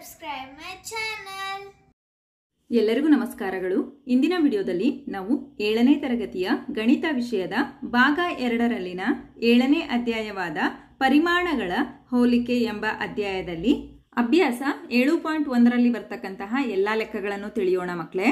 subscribe my channel. ಎಲ್ಲರಿಗೂ ನಮಸ್ಕಾರಗಳು ಇಂದಿನ ವಿಡಿಯೋದಲ್ಲಿ ನಾವು ಏಳನೇ ತರಗತಿಯ ಗಣಿತ ವಿಷಯದ ಭಾಗ ಎರಡರಲ್ಲಿನ ಏಳನೇ ಅಧ್ಯಾಯವಾದ ಪರಿಮಾಣಗಳ ಹೋಲಿಕೆ ಎಂಬ ಅಧ್ಯಾಯದಲ್ಲಿ ಅಭ್ಯಾಸ ಏಳು ಪಾಯಿಂಟ್ ಒಂದರಲ್ಲಿ ಬರ್ತಕ್ಕಂತಹ ಎಲ್ಲಾ ಲೆಕ್ಕಗಳನ್ನು ತಿಳಿಯೋಣ ಮಕ್ಕಳೇ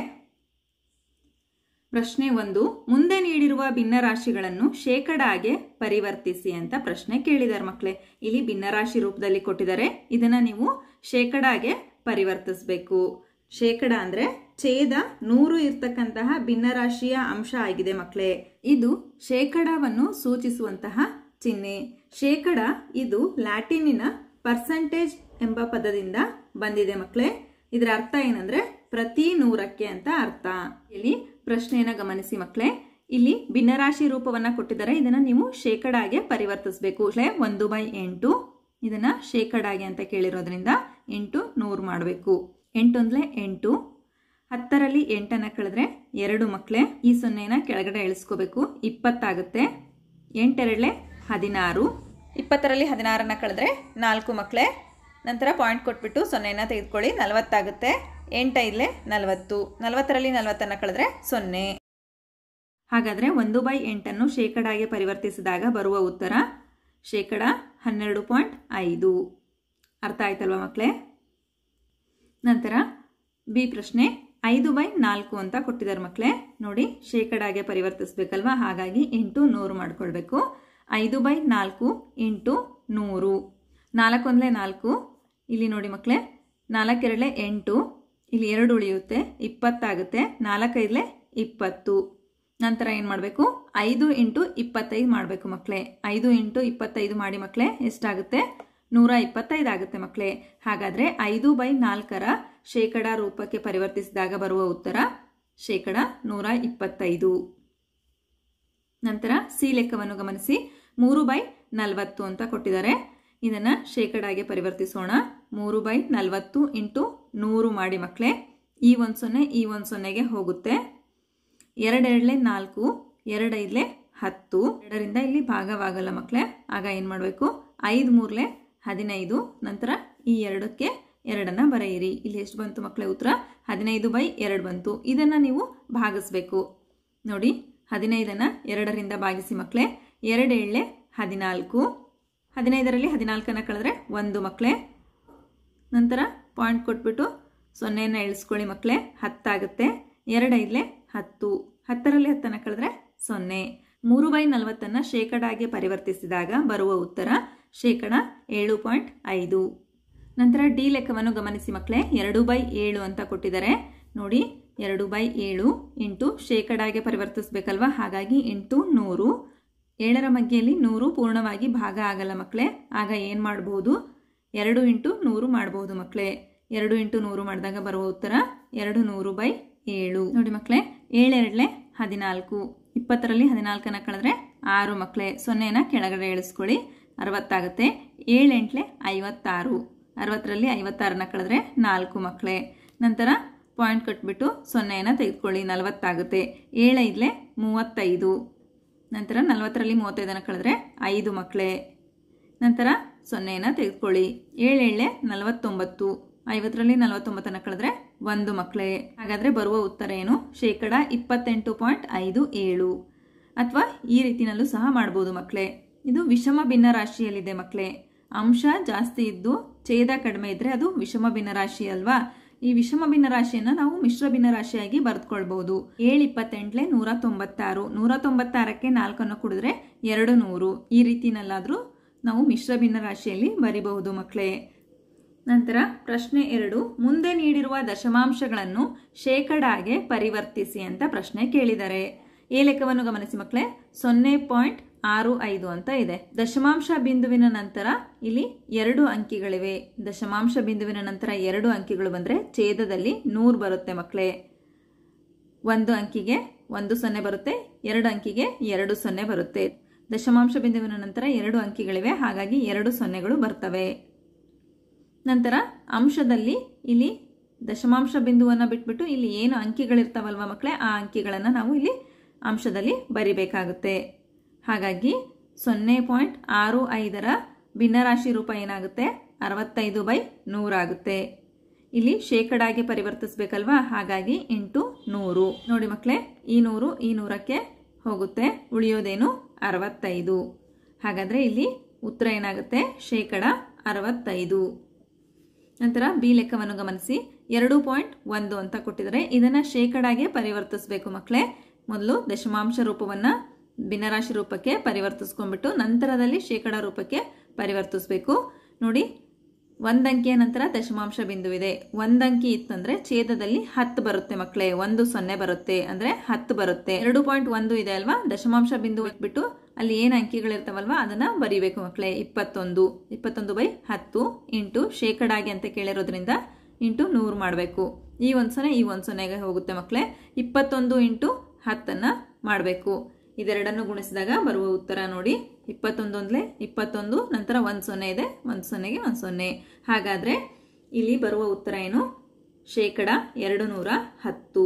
ಪ್ರಶ್ನೆ ಒಂದು ಮುಂದೆ ನೀಡಿರುವ ಭಿನ್ನರಾಶಿಗಳನ್ನು ಶೇಕಡಾಗೆ ಪರಿವರ್ತಿಸಿ ಅಂತ ಪ್ರಶ್ನೆ ಕೇಳಿದ್ದಾರೆ ಮಕ್ಕಳೇ ಇಲ್ಲಿ ಭಿನ್ನರಾಶಿ ರೂಪದಲ್ಲಿ ಕೊಟ್ಟಿದ್ದಾರೆ ಇದನ್ನ ನೀವು ಶೇಕಡಾಗೆ ಪರಿವರ್ತಿಸಬೇಕು ಶೇಕಡ ಅಂದ್ರೆ ಛೇದ ನೂರು ಇರ್ತಕ್ಕಂತಹ ಭಿನ್ನರಾಶಿಯ ಅಂಶ ಆಗಿದೆ ಮಕ್ಕಳೇ ಇದು ಶೇಕಡವನ್ನು ಸೂಚಿಸುವಂತಹ ಚಿಹ್ನೆ ಶೇಕಡ ಇದು ಲ್ಯಾಟಿನಿನ ಪರ್ಸೆಂಟೇಜ್ ಎಂಬ ಪದದಿಂದ ಬಂದಿದೆ ಮಕ್ಕಳೇ ಇದರ ಅರ್ಥ ಏನಂದ್ರೆ ಪ್ರತಿ ನೂರಕ್ಕೆ ಅಂತ ಅರ್ಥ ಇಲ್ಲಿ ಪ್ರಶ್ನೆಯನ್ನ ಗಮನಿಸಿ ಮಕ್ಕಳೇ ಇಲ್ಲಿ ಭಿನ್ನರಾಶಿ ರೂಪವನ್ನ ಕೊಟ್ಟಿದ್ದಾರೆ ಇದನ್ನ ನೀವು ಶೇಕಡಾಗೆ ಪರಿವರ್ತಿಸಬೇಕು ಒಂದು ಬೈ ಎಂಟು ಇದನ್ನ ಶೇಕಡಾಗೆ ಅಂತ ಕೇಳಿರೋದ್ರಿಂದ ಎಂಟು ನೂರು ಮಾಡಬೇಕು ಎಂಟು ಅಂದ್ರೆ ಎಂಟು ಹತ್ತರಲ್ಲಿ ಎಂಟನ್ನ ಕಳೆದ್ರೆ ಎರಡು ಮಕ್ಕಳೇ ಈ ಸೊನ್ನೆನ ಕೆಳಗಡೆ ಇಳಿಸ್ಕೋಬೇಕು ಇಪ್ಪತ್ತಾಗುತ್ತೆ ಎಂಟೆರಡಲೆ ಹದಿನಾರು ಇಪ್ಪತ್ತರಲ್ಲಿ ಹದಿನಾರನ್ನ ಕಳೆದ್ರೆ ನಾಲ್ಕು ಮಕ್ಕಳೇ ನಂತರ ಪಾಯಿಂಟ್ ಕೊಟ್ಬಿಟ್ಟು ಸೊನ್ನೆನ ತೆಗೆದುಕೊಳ್ಳಿ ನಲವತ್ತಾಗುತ್ತೆ ಎಂಟೈದಲೆ ನಲವತ್ತು ನಲವತ್ತರಲ್ಲಿ ನಲವತ್ತನ್ನು ಕಳೆದ್ರೆ ಸೊನ್ನೆ ಹಾಗಾದರೆ ಒಂದು ಬೈ ಎಂಟನ್ನು ಶೇಕಡಾಗೆ ಪರಿವರ್ತಿಸಿದಾಗ ಬರುವ ಉತ್ತರ ಶೇಕಡ ಹನ್ನೆರಡು ಪಾಯಿಂಟ್ ಐದು ಅರ್ಥ ಆಯ್ತಲ್ವಾ ಮಕ್ಕಳೇ ನಂತರ ಬಿ ಪ್ರಶ್ನೆ ಐದು ಬೈ ನಾಲ್ಕು ಅಂತ ಕೊಟ್ಟಿದ್ದಾರೆ ಮಕ್ಕಳೇ ನೋಡಿ ಶೇಕಡಾಗೆ ಪರಿವರ್ತಿಸ್ಬೇಕಲ್ವಾ ಹಾಗಾಗಿ ಎಂಟು ನೂರು ಮಾಡ್ಕೊಳ್ಬೇಕು ಐದು ಬೈ ನಾಲ್ಕು ಇಂಟು ನೂರು ನಾಲ್ಕೊಂದಲೇ ನಾಲ್ಕು ಇಲ್ಲಿ ನೋಡಿ ಮಕ್ಕಳೇ ನಾಲ್ಕೆರಡಲೆ ಎಂಟು ಇಲ್ಲಿ ಎರಡು ಉಳಿಯುತ್ತೆ ಇಪ್ಪತ್ತಾಗುತ್ತೆ ನಾಲ್ಕೈದಲೆ ಇಪ್ಪತ್ತು ನಂತರ ಏನು ಮಾಡಬೇಕು ಐದು ಇಂಟು ಇಪ್ಪತ್ತೈದು ಮಾಡಬೇಕು ಮಕ್ಕಳೇ ಐದು ಇಂಟು ಇಪ್ಪತ್ತೈದು ಮಾಡಿ ಮಕ್ಕಳೇ ಎಷ್ಟಾಗುತ್ತೆ ನೂರ ಇಪ್ಪತ್ತೈದು ಆಗುತ್ತೆ ಮಕ್ಕಳೇ ಹಾಗಾದರೆ ಐದು ಬೈ ನಾಲ್ಕರ ಶೇಕಡ ರೂಪಕ್ಕೆ ಪರಿವರ್ತಿಸಿದಾಗ ಬರುವ ಉತ್ತರ ಶೇಕಡ ನೂರ ಇಪ್ಪತ್ತೈದು ನಂತರ ಸಿ ಲೆಕ್ಕವನ್ನು ಗಮನಿಸಿ ಮೂರು ಬೈ ನಲವತ್ತು ಅಂತ ಕೊಟ್ಟಿದ್ದಾರೆ ಇದನ್ನು ಶೇಕಡಾಗೆ ಪರಿವರ್ತಿಸೋಣ ಮೂರು ಬೈ ನಲವತ್ತು ಇಂಟು ನೂರು ಮಾಡಿ ಮಕ್ಕಳೇ ಈ ಒಂದು ಸೊನ್ನೆ ಈ ಒಂದು ಸೊನ್ನೆಗೆ ಹೋಗುತ್ತೆ ಎರಡೆರಡಲೆ ನಾಲ್ಕು ಎರಡೈದಲೆ ಹತ್ತು ಎರಡರಿಂದ ಇಲ್ಲಿ ಭಾಗವಾಗಲ್ಲ ಮಕ್ಕಳೇ ಆಗ ಏನು ಮಾಡಬೇಕು ಐದು ಮೂರಲೆ ಹದಿನೈದು ನಂತರ ಈ ಎರಡಕ್ಕೆ ಎರಡನ್ನ ಬರೆಯಿರಿ ಇಲ್ಲಿ ಎಷ್ಟು ಬಂತು ಮಕ್ಕಳೇ ಉತ್ತರ ಹದಿನೈದು ಬೈ ಎರಡು ಬಂತು ಇದನ್ನು ನೀವು ಭಾಗಿಸ್ಬೇಕು ನೋಡಿ ಹದಿನೈದನ್ನು ಎರಡರಿಂದ ಭಾಗಿಸಿ ಮಕ್ಕಳೇ ಎರಡು ಏಳೆ ಹದಿನಾಲ್ಕು ಹದಿನೈದರಲ್ಲಿ ಹದಿನಾಲ್ಕನ್ನು ಕಳೆದ್ರೆ ಒಂದು ಮಕ್ಕಳೇ ನಂತರ ಪಾಯಿಂಟ್ ಕೊಟ್ಬಿಟ್ಟು ಸೊನ್ನೆಯನ್ನು ಇಳಿಸ್ಕೊಳ್ಳಿ ಮಕ್ಕಳೇ ಹತ್ತಾಗುತ್ತೆ ಎರಡೈದಲೆ ಹತ್ತು ಹತ್ತರಲ್ಲಿ ಹತ್ತನ್ನು ಕಳೆದ್ರೆ ಸೊನ್ನೆ ಮೂರು ಬೈ ನಲವತ್ತನ್ನು ಶೇಕಡಾಗೆ ಪರಿವರ್ತಿಸಿದಾಗ ಬರುವ ಉತ್ತರ ಶೇಕಡ ಏಳು ಪಾಯಿಂಟ್ ಐದು ನಂತರ ಡಿ ಲೆಕ್ಕವನ್ನು ಗಮನಿಸಿ ಮಕ್ಕಳೇ ಎರಡು ಬೈ ಏಳು ಅಂತ ಕೊಟ್ಟಿದ್ದಾರೆ ನೋಡಿ ಎರಡು ಬೈ ಏಳು ಇಂಟು ಶೇಕಡಾಗೆ ಪರಿವರ್ತಿಸ್ಬೇಕಲ್ವಾ ಹಾಗಾಗಿ ಇಂಟು ನೂರು ಏಳರ ಮಧ್ಯೆಯಲ್ಲಿ ನೂರು ಪೂರ್ಣವಾಗಿ ಭಾಗ ಆಗಲ್ಲ ಮಕ್ಕಳೇ ಆಗ ಏನು ಮಾಡಬಹುದು ಎರಡು ಇಂಟು ನೂರು ಮಾಡಬಹುದು ಮಕ್ಕಳೇ ಎರಡು ಇಂಟು ನೂರು ಮಾಡಿದಾಗ ಬರುವ ಉತ್ತರ ಎರಡು ನೂರು ಬೈ ಏಳು ನೋಡಿ ಮಕ್ಕಳೇ ಏಳೆರಡಲೆ ಹದಿನಾಲ್ಕು ಇಪ್ಪತ್ತರಲ್ಲಿ ಹದಿನಾಲ್ಕನ್ನ ಕಳೆದ್ರೆ ಆರು ಮಕ್ಕಳೇ ಸೊನ್ನೆನ ಕೆಳಗಡೆ ಇಳಿಸ್ಕೊಳ್ಳಿ ಅರವತ್ತಾಗುತ್ತೆ ಏಳೆಂಟ್ಲೆ ಐವತ್ತಾರು ಅರವತ್ತರಲ್ಲಿ ಐವತ್ತಾರನ್ನ ಕಳೆದ್ರೆ ನಾಲ್ಕು ಮಕ್ಕಳೇ ನಂತರ ಪಾಯಿಂಟ್ ಕಟ್ಬಿಟ್ಟು ಸೊನ್ನೆಯನ್ನು ತೆಗೆದುಕೊಳ್ಳಿ ನಲವತ್ತಾಗುತ್ತೆ ಏಳೈದಲೆ ಮೂವತ್ತೈದು ನಂತರ ನಲವತ್ತರಲ್ಲಿ ಮೂವತ್ತೈದನ್ನು ಕಳೆದ್ರೆ ಐದು ಮಕ್ಕಳೇ ನಂತರ ಸೊನ್ನೆಯನ್ನು ತೆಗೆದುಕೊಳ್ಳಿ ಏಳೇಳೆ ನಲವತ್ತೊಂಬತ್ತು ಐವತ್ತರಲ್ಲಿ ನಲವತ್ತೊಂಬತ್ತನ್ನು ಕಳೆದ್ರೆ ಒಂದು ಮಕ್ಕಳೇ ಹಾಗಾದರೆ ಬರುವ ಉತ್ತರ ಏನು ಶೇಕಡ ಇಪ್ಪತ್ತೆಂಟು ಪಾಯಿಂಟ್ ಐದು ಏಳು ಅಥವಾ ಈ ರೀತಿನಲ್ಲೂ ಸಹ ಮಾಡ್ಬೋದು ಮಕ್ಕಳೇ ಇದು ವಿಷಮ ಭಿನ್ನ ರಾಶಿಯಲ್ಲಿದೆ ಮಕ್ಕಳೇ ಅಂಶ ಜಾಸ್ತಿ ಇದ್ದು ಛೇದ ಕಡಿಮೆ ಇದ್ರೆ ಅದು ವಿಷಮ ಭಿನ್ನ ರಾಶಿ ಅಲ್ವಾ ಈ ವಿಷಮ ಭಿನ್ನ ರಾಶಿಯನ್ನು ನಾವು ಮಿಶ್ರ ಭಿನ್ನ ರಾಶಿಯಾಗಿ ಬರೆದುಕೊಳ್ಬಹುದು ಏಳು ಇಪ್ಪತ್ತೆಂಟ್ಲೆ ನೂರ ತೊಂಬತ್ತಾರು ನೂರ ತೊಂಬತ್ತಾರಕ್ಕೆ ನಾಲ್ಕನ್ನು ಕುಡಿದ್ರೆ ಎರಡು ನೂರು ಈ ರೀತಿನಲ್ಲಾದರೂ ನಾವು ಮಿಶ್ರ ಭಿನ್ನ ರಾಶಿಯಲ್ಲಿ ಬರಿಬಹುದು ಮಕ್ಕಳೇ ನಂತರ ಪ್ರಶ್ನೆ ಎರಡು ಮುಂದೆ ನೀಡಿರುವ ದಶಮಾಂಶಗಳನ್ನು ಶೇಕಡಾಗೆ ಪರಿವರ್ತಿಸಿ ಅಂತ ಪ್ರಶ್ನೆ ಕೇಳಿದ್ದಾರೆ ಈ ಲೆಕ್ಕವನ್ನು ಗಮನಿಸಿ ಮಕ್ಕಳೇ ಸೊನ್ನೆ ಪಾಯಿಂಟ್ ಆರು ಐದು ಅಂತ ಇದೆ ದಶಮಾಂಶ ಬಿಂದುವಿನ ನಂತರ ಇಲ್ಲಿ ಎರಡು ಅಂಕಿಗಳಿವೆ ದಶಮಾಂಶ ಬಿಂದುವಿನ ನಂತರ ಎರಡು ಅಂಕಿಗಳು ಬಂದರೆ ಛೇದದಲ್ಲಿ ನೂರು ಬರುತ್ತೆ ಮಕ್ಕಳೇ ಒಂದು ಅಂಕಿಗೆ ಒಂದು ಸೊನ್ನೆ ಬರುತ್ತೆ ಎರಡು ಅಂಕಿಗೆ ಎರಡು ಸೊನ್ನೆ ಬರುತ್ತೆ ದಶಮಾಂಶ ಬಿಂದುವಿನ ನಂತರ ಎರಡು ಅಂಕಿಗಳಿವೆ ಹಾಗಾಗಿ ಎರಡು ಸೊನ್ನೆಗಳು ಬರ್ತವೆ ನಂತರ ಅಂಶದಲ್ಲಿ ಇಲ್ಲಿ ದಶಮಾಂಶ ಬಿಂದುವನ್ನು ಬಿಟ್ಬಿಟ್ಟು ಇಲ್ಲಿ ಏನು ಅಂಕಿಗಳಿರ್ತಾವಲ್ವ ಮಕ್ಕಳೇ ಆ ಅಂಕಿಗಳನ್ನು ನಾವು ಇಲ್ಲಿ ಅಂಶದಲ್ಲಿ ಬರಿಬೇಕಾಗುತ್ತೆ ಹಾಗಾಗಿ ಸೊನ್ನೆ ಪಾಯಿಂಟ್ ಆರು ಐದರ ಭಿನ್ನರಾಶಿ ರೂಪ ಏನಾಗುತ್ತೆ ಅರವತ್ತೈದು ಬೈ ನೂರಾಗುತ್ತೆ ಇಲ್ಲಿ ಶೇಕಡಾಗೆ ಪರಿವರ್ತಿಸ್ಬೇಕಲ್ವಾ ಹಾಗಾಗಿ ಇಂಟು ನೂರು ನೋಡಿ ಮಕ್ಕಳೇ ಈ ನೂರು ಈ ನೂರಕ್ಕೆ ಹೋಗುತ್ತೆ ಉಳಿಯೋದೇನು ಅರವತ್ತೈದು ಹಾಗಾದರೆ ಇಲ್ಲಿ ಉತ್ತರ ಏನಾಗುತ್ತೆ ಶೇಕಡ ಅರವತ್ತೈದು ನಂತರ ಬಿ ಲೆಕ್ಕವನ್ನು ಗಮನಿಸಿ ಎರಡು ಪಾಯಿಂಟ್ ಒಂದು ಅಂತ ಕೊಟ್ಟಿದ್ದಾರೆ ಇದನ್ನು ಶೇಕಡಾಗೆ ಪರಿವರ್ತಿಸಬೇಕು ಮಕ್ಕಳೇ ಮೊದಲು ದಶಮಾಂಶ ರೂಪವನ್ನು ಭಿನ್ನರಾಶಿ ರೂಪಕ್ಕೆ ಪರಿವರ್ತಿಸ್ಕೊಂಡ್ಬಿಟ್ಟು ನಂತರದಲ್ಲಿ ಶೇಕಡ ರೂಪಕ್ಕೆ ಪರಿವರ್ತಿಸಬೇಕು ನೋಡಿ ಒಂದಂಕಿಯ ನಂತರ ದಶಮಾಂಶ ಬಿಂದುವಿದೆ ಒಂದಂಕಿ ಇತ್ತಂದ್ರೆ ಛೇದದಲ್ಲಿ ಹತ್ತು ಬರುತ್ತೆ ಮಕ್ಕಳೇ ಒಂದು ಸೊನ್ನೆ ಬರುತ್ತೆ ಅಂದ್ರೆ ಹತ್ತು ಬರುತ್ತೆ ಎರಡು ಪಾಯಿಂಟ್ ಒಂದು ಇದೆ ಅಲ್ವಾ ದಶಮಾಂಶ ಬಿಂದು ಇಟ್ಬಿಟ್ಟು ಅಲ್ಲಿ ಏನು ಅಂಕಿಗಳಿರ್ತಾವಲ್ವಾ ಅದನ್ನ ಬರೀಬೇಕು ಮಕ್ಕಳೇ ಇಪ್ಪತ್ತೊಂದು ಇಪ್ಪತ್ತೊಂದು ಬೈ ಹತ್ತು ಇಂಟು ಶೇಕಡಾಗಿ ಅಂತ ಕೇಳಿರೋದ್ರಿಂದ ಇಂಟು ನೂರು ಮಾಡಬೇಕು ಈ ಒಂದು ಸೊನ್ನೆ ಈ ಒಂದು ಸೊನ್ನೆಗೆ ಹೋಗುತ್ತೆ ಮಕ್ಕಳೇ ಇಪ್ಪತ್ತೊಂದು ಇಂಟು ಹತ್ತನ್ನು ಮಾಡಬೇಕು ಇದೆರಡನ್ನು ಗುಣಿಸಿದಾಗ ಬರುವ ಉತ್ತರ ನೋಡಿ ಇಪ್ಪತ್ತೊಂದು ಒಂದ್ಲೆ ಇಪ್ಪತ್ತೊಂದು ನಂತರ ಒಂದು ಸೊನ್ನೆ ಇದೆ ಒಂದು ಸೊನ್ನೆಗೆ ಒಂದು ಸೊನ್ನೆ ಹಾಗಾದರೆ ಇಲ್ಲಿ ಬರುವ ಉತ್ತರ ಏನು ಶೇಕಡ ಎರಡು ನೂರ ಹತ್ತು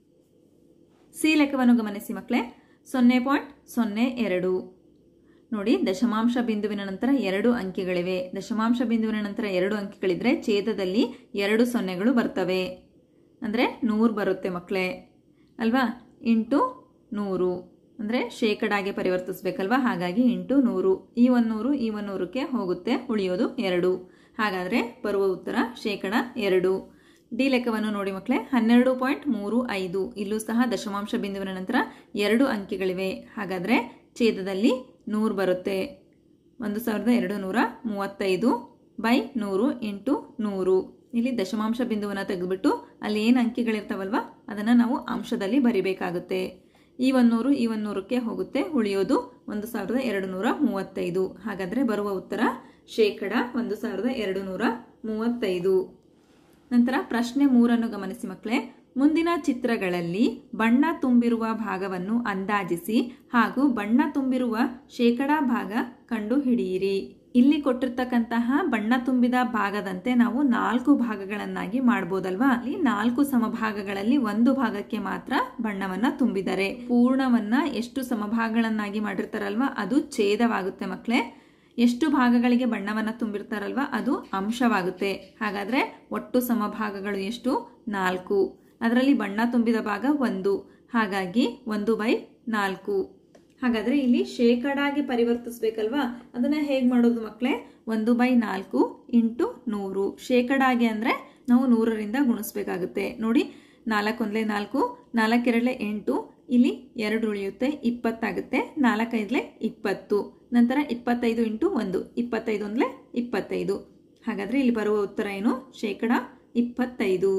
ಸಿ ಲೆಕ್ಕವನ್ನು ಗಮನಿಸಿ ಮಕ್ಕಳೇ ಸೊನ್ನೆ ಪಾಯಿಂಟ್ ಸೊನ್ನೆ ಎರಡು ನೋಡಿ ದಶಮಾಂಶ ಬಿಂದುವಿನ ನಂತರ ಎರಡು ಅಂಕಿಗಳಿವೆ ದಶಮಾಂಶ ಬಿಂದುವಿನ ನಂತರ ಎರಡು ಅಂಕಿಗಳಿದ್ರೆ ಛೇದದಲ್ಲಿ ಎರಡು ಸೊನ್ನೆಗಳು ಬರ್ತವೆ ಅಂದರೆ ನೂರು ಬರುತ್ತೆ ಮಕ್ಕಳೇ ಅಲ್ವಾ ಇಂಟು ನೂರು ಅಂದರೆ ಶೇಕಡಾಗೆ ಪರಿವರ್ತಿಸ್ಬೇಕಲ್ವಾ ಹಾಗಾಗಿ ಇಂಟು ನೂರು ಈ ಒಂದು ನೂರು ಈ ಒಂದು ನೂರಕ್ಕೆ ಹೋಗುತ್ತೆ ಉಳಿಯೋದು ಎರಡು ಹಾಗಾದರೆ ಬರುವ ಉತ್ತರ ಶೇಕಡ ಎರಡು ಡಿ ಲೆಕ್ಕವನ್ನು ನೋಡಿ ಮಕ್ಕಳೇ ಹನ್ನೆರಡು ಪಾಯಿಂಟ್ ಮೂರು ಐದು ಇಲ್ಲೂ ಸಹ ದಶಮಾಂಶ ಬಿಂದುವಿನ ನಂತರ ಎರಡು ಅಂಕಿಗಳಿವೆ ಹಾಗಾದರೆ ಛೇದದಲ್ಲಿ ನೂರು ಬರುತ್ತೆ ಒಂದು ಸಾವಿರದ ಎರಡು ನೂರ ಮೂವತ್ತೈದು ಬೈ ನೂರು ಇಂಟು ನೂರು ಇಲ್ಲಿ ದಶಮಾಂಶ ಬಿಂದುವನ್ನು ತೆಗೆದುಬಿಟ್ಟು ಅಲ್ಲಿ ಏನು ಅಂಕಿಗಳಿರ್ತಾವಲ್ವ ಅದನ್ನು ನಾವು ಅಂಶದಲ್ಲಿ ಬರಿಬೇಕಾಗುತ್ತೆ ಈ ಒಂದೂರು ಈ ಒಂದೂರಕ್ಕೆ ಹೋಗುತ್ತೆ ಉಳಿಯೋದು ಒಂದು ಸಾವಿರದ ಎರಡು ನೂರ ಮೂವತ್ತೈದು ಹಾಗಾದರೆ ಬರುವ ಉತ್ತರ ಶೇಕಡ ಒಂದು ಸಾವಿರದ ಎರಡು ನೂರ ಮೂವತ್ತೈದು ನಂತರ ಪ್ರಶ್ನೆ ಮೂರನ್ನು ಗಮನಿಸಿ ಮಕ್ಕಳೇ ಮುಂದಿನ ಚಿತ್ರಗಳಲ್ಲಿ ಬಣ್ಣ ತುಂಬಿರುವ ಭಾಗವನ್ನು ಅಂದಾಜಿಸಿ ಹಾಗೂ ಬಣ್ಣ ತುಂಬಿರುವ ಶೇಕಡಾ ಭಾಗ ಕಂಡು ಹಿಡಿಯಿರಿ ಇಲ್ಲಿ ಕೊಟ್ಟಿರ್ತಕ್ಕಂತಹ ಬಣ್ಣ ತುಂಬಿದ ಭಾಗದಂತೆ ನಾವು ನಾಲ್ಕು ಭಾಗಗಳನ್ನಾಗಿ ಮಾಡ್ಬೋದಲ್ವಾ ಅಲ್ಲಿ ನಾಲ್ಕು ಸಮಭಾಗಗಳಲ್ಲಿ ಒಂದು ಭಾಗಕ್ಕೆ ಮಾತ್ರ ಬಣ್ಣವನ್ನ ತುಂಬಿದರೆ ಪೂರ್ಣವನ್ನ ಎಷ್ಟು ಸಮಭಾಗಗಳನ್ನಾಗಿ ಮಾಡಿರ್ತಾರಲ್ವಾ ಅದು ಛೇದವಾಗುತ್ತೆ ಮಕ್ಕಳೇ ಎಷ್ಟು ಭಾಗಗಳಿಗೆ ಬಣ್ಣವನ್ನು ತುಂಬಿರ್ತಾರಲ್ವ ಅದು ಅಂಶವಾಗುತ್ತೆ ಹಾಗಾದರೆ ಒಟ್ಟು ಸಮಭಾಗಗಳು ಎಷ್ಟು ನಾಲ್ಕು ಅದರಲ್ಲಿ ಬಣ್ಣ ತುಂಬಿದ ಭಾಗ ಒಂದು ಹಾಗಾಗಿ ಒಂದು ಬೈ ನಾಲ್ಕು ಹಾಗಾದರೆ ಇಲ್ಲಿ ಶೇಕಡಾಗಿ ಪರಿವರ್ತಿಸ್ಬೇಕಲ್ವಾ ಅದನ್ನು ಹೇಗೆ ಮಾಡೋದು ಮಕ್ಕಳೇ ಒಂದು ಬೈ ನಾಲ್ಕು ಇಂಟು ನೂರು ಶೇಕಡಾಗಿ ಅಂದರೆ ನಾವು ನೂರರಿಂದ ಗುಣಿಸ್ಬೇಕಾಗುತ್ತೆ ನೋಡಿ ನಾಲ್ಕೊಂದಲೇ ನಾಲ್ಕು ನಾಲ್ಕೆರಡಲೆ ಎಂಟು ಇಲ್ಲಿ ಎರಡು ಉಳಿಯುತ್ತೆ ಇಪ್ಪತ್ತಾಗುತ್ತೆ ನಾಲ್ಕೈದಲೆ ಇಪ್ಪತ್ತು ನಂತರ ಇಪ್ಪತ್ತೈದು ಇಂಟು ಒಂದು ಇಪ್ಪತ್ತೈದು ಒಂದಲೇ ಇಪ್ಪತ್ತೈದು ಹಾಗಾದರೆ ಇಲ್ಲಿ ಬರುವ ಉತ್ತರ ಏನು ಶೇಕಡ ಇಪ್ಪತ್ತೈದು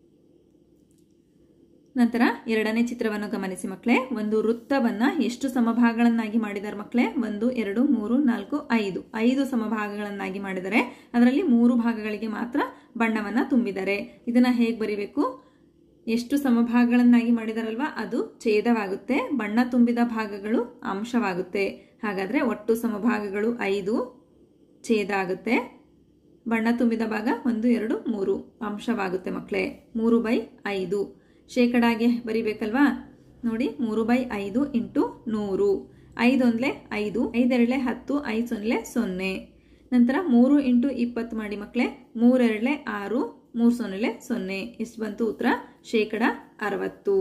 ನಂತರ ಎರಡನೇ ಚಿತ್ರವನ್ನು ಗಮನಿಸಿ ಮಕ್ಕಳೇ ಒಂದು ವೃತ್ತವನ್ನ ಎಷ್ಟು ಸಮಭಾಗಗಳನ್ನಾಗಿ ಮಾಡಿದ್ದಾರೆ ಮಕ್ಕಳೇ ಒಂದು ಎರಡು ಮೂರು ನಾಲ್ಕು ಐದು ಐದು ಸಮಭಾಗಗಳನ್ನಾಗಿ ಮಾಡಿದರೆ ಅದರಲ್ಲಿ ಮೂರು ಭಾಗಗಳಿಗೆ ಮಾತ್ರ ಬಣ್ಣವನ್ನ ತುಂಬಿದ್ದಾರೆ ಇದನ್ನ ಹೇಗೆ ಬರಿಬೇಕು ಎಷ್ಟು ಸಮಭಾಗಗಳನ್ನಾಗಿ ಮಾಡಿದಾರಲ್ವಾ ಅದು ಛೇದವಾಗುತ್ತೆ ಬಣ್ಣ ತುಂಬಿದ ಭಾಗಗಳು ಅಂಶವಾಗುತ್ತೆ ಹಾಗಾದರೆ ಒಟ್ಟು ಸಮಭಾಗಗಳು ಐದು ಛೇದ ಆಗುತ್ತೆ ಬಣ್ಣ ತುಂಬಿದ ಭಾಗ ಒಂದು ಎರಡು ಮೂರು ಅಂಶವಾಗುತ್ತೆ ಮಕ್ಕಳೇ ಮೂರು ಬೈ ಐದು ಶೇಕಡಾಗೆ ಬರಿಬೇಕಲ್ವಾ ನೋಡಿ ಮೂರು ಬೈ ಐದು ಇಂಟು ನೂರು ಐದೊಂದಲೆ ಐದು ಐದೆರಡಲೆ ಹತ್ತು ಐದು ಸೊನ್ನೆ ಸೊನ್ನೆ ನಂತರ ಮೂರು ಇಂಟು ಇಪ್ಪತ್ತು ಮಾಡಿ ಮಕ್ಕಳೇ ಮೂರೆರಡಲೆ ಆರು ಮೂರು ಸೊನ್ನೆ ಸೊನ್ನೆ ಎಷ್ಟು ಬಂತು ಉತ್ತರ ಶೇಕಡ ಅರವತ್ತು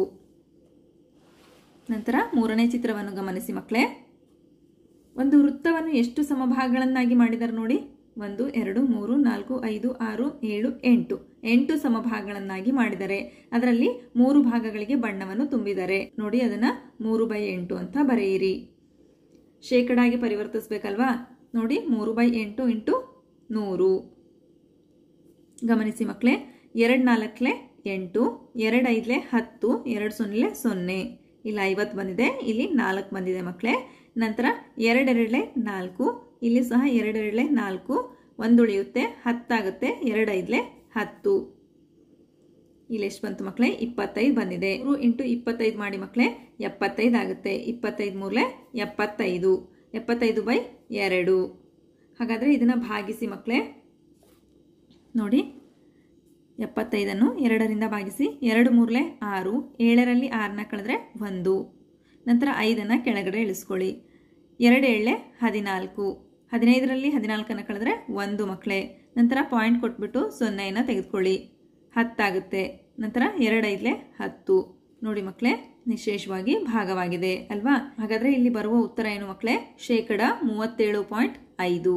ನಂತರ ಮೂರನೇ ಚಿತ್ರವನ್ನು ಗಮನಿಸಿ ಮಕ್ಕಳೇ ಒಂದು ವೃತ್ತವನ್ನು ಎಷ್ಟು ಸಮಭಾಗಗಳನ್ನಾಗಿ ಮಾಡಿದ್ದಾರೆ ನೋಡಿ ಒಂದು ಎರಡು ಮೂರು ನಾಲ್ಕು ಐದು ಆರು ಏಳು ಎಂಟು ಎಂಟು ಸಮಭಾಗಗಳನ್ನಾಗಿ ಮಾಡಿದ್ದಾರೆ ಅದರಲ್ಲಿ ಮೂರು ಭಾಗಗಳಿಗೆ ಬಣ್ಣವನ್ನು ತುಂಬಿದ್ದಾರೆ ನೋಡಿ ಅದನ್ನ ಮೂರು ಬೈ ಎಂಟು ಅಂತ ಬರೆಯಿರಿ ಶೇಕಡಾಗಿ ಪರಿವರ್ತಿಸ್ಬೇಕಲ್ವಾ ನೋಡಿ ಮೂರು ಬೈ ಎಂಟು ಇಂಟು ನೂರು ಗಮನಿಸಿ ಮಕ್ಕಳೇ ಎರಡು ನಾಲ್ಕಲೆ ಎಂಟು ಎರಡು ಐದಲೆ ಹತ್ತು ಎರಡು ಸೊನ್ನೆ ಸೊನ್ನೆ ಇಲ್ಲಿ ಐವತ್ತು ಬಂದಿದೆ ಇಲ್ಲಿ ನಾಲ್ಕು ಬಂದಿದೆ ಮಕ್ಕಳೇ ನಂತರ ಎರಡೆರಡಲೆ ನಾಲ್ಕು ಇಲ್ಲಿ ಸಹ ಎರಡೆರಡಲೆ ನಾಲ್ಕು ಒಂದು ಉಳಿಯುತ್ತೆ ಹತ್ತಾಗುತ್ತೆ ಎರಡು ಐದಲೆ ಹತ್ತು ಇಲ್ಲಿ ಎಷ್ಟು ಬಂತು ಮಕ್ಕಳೇ ಇಪ್ಪತ್ತೈದು ಬಂದಿದೆ ಮೂರು ಇಂಟು ಇಪ್ಪತ್ತೈದು ಮಾಡಿ ಮಕ್ಕಳೇ ಎಪ್ಪತ್ತೈದು ಆಗುತ್ತೆ ಇಪ್ಪತ್ತೈದು ಮೂರಲೆ ಎಪ್ಪತ್ತೈದು ಎಪ್ಪತ್ತೈದು ಬೈ ಎರಡು ಹಾಗಾದರೆ ಇದನ್ನು ಭಾಗಿಸಿ ಮಕ್ಕಳೇ ನೋಡಿ ಎಪ್ಪತ್ತೈದನ್ನು ಎರಡರಿಂದ ಭಾಗಿಸಿ ಎರಡು ಮೂರಲೆ ಆರು ಏಳರಲ್ಲಿ ಆರನ್ನ ಕಳೆದ್ರೆ ಒಂದು ನಂತರ ಐದನ್ನು ಕೆಳಗಡೆ ಇಳಿಸ್ಕೊಳ್ಳಿ ಎರಡು ಏಳೆ ಹದಿನಾಲ್ಕು ಹದಿನೈದರಲ್ಲಿ ಹದಿನಾಲ್ಕನ್ನು ಕಳೆದ್ರೆ ಒಂದು ಮಕ್ಕಳೇ ನಂತರ ಪಾಯಿಂಟ್ ಕೊಟ್ಬಿಟ್ಟು ಸೊನ್ನೆಯನ್ನು ತೆಗೆದುಕೊಳ್ಳಿ ಹತ್ತಾಗುತ್ತೆ ನಂತರ ಎರಡೈದ್ಲೆ ಹತ್ತು ನೋಡಿ ಮಕ್ಕಳೇ ನಿಶೇಷವಾಗಿ ಭಾಗವಾಗಿದೆ ಅಲ್ವಾ ಹಾಗಾದ್ರೆ ಇಲ್ಲಿ ಬರುವ ಉತ್ತರ ಏನು ಮಕ್ಕಳೇ ಶೇಕಡ ಮೂವತ್ತೇಳು ಪಾಯಿಂಟ್ ಐದು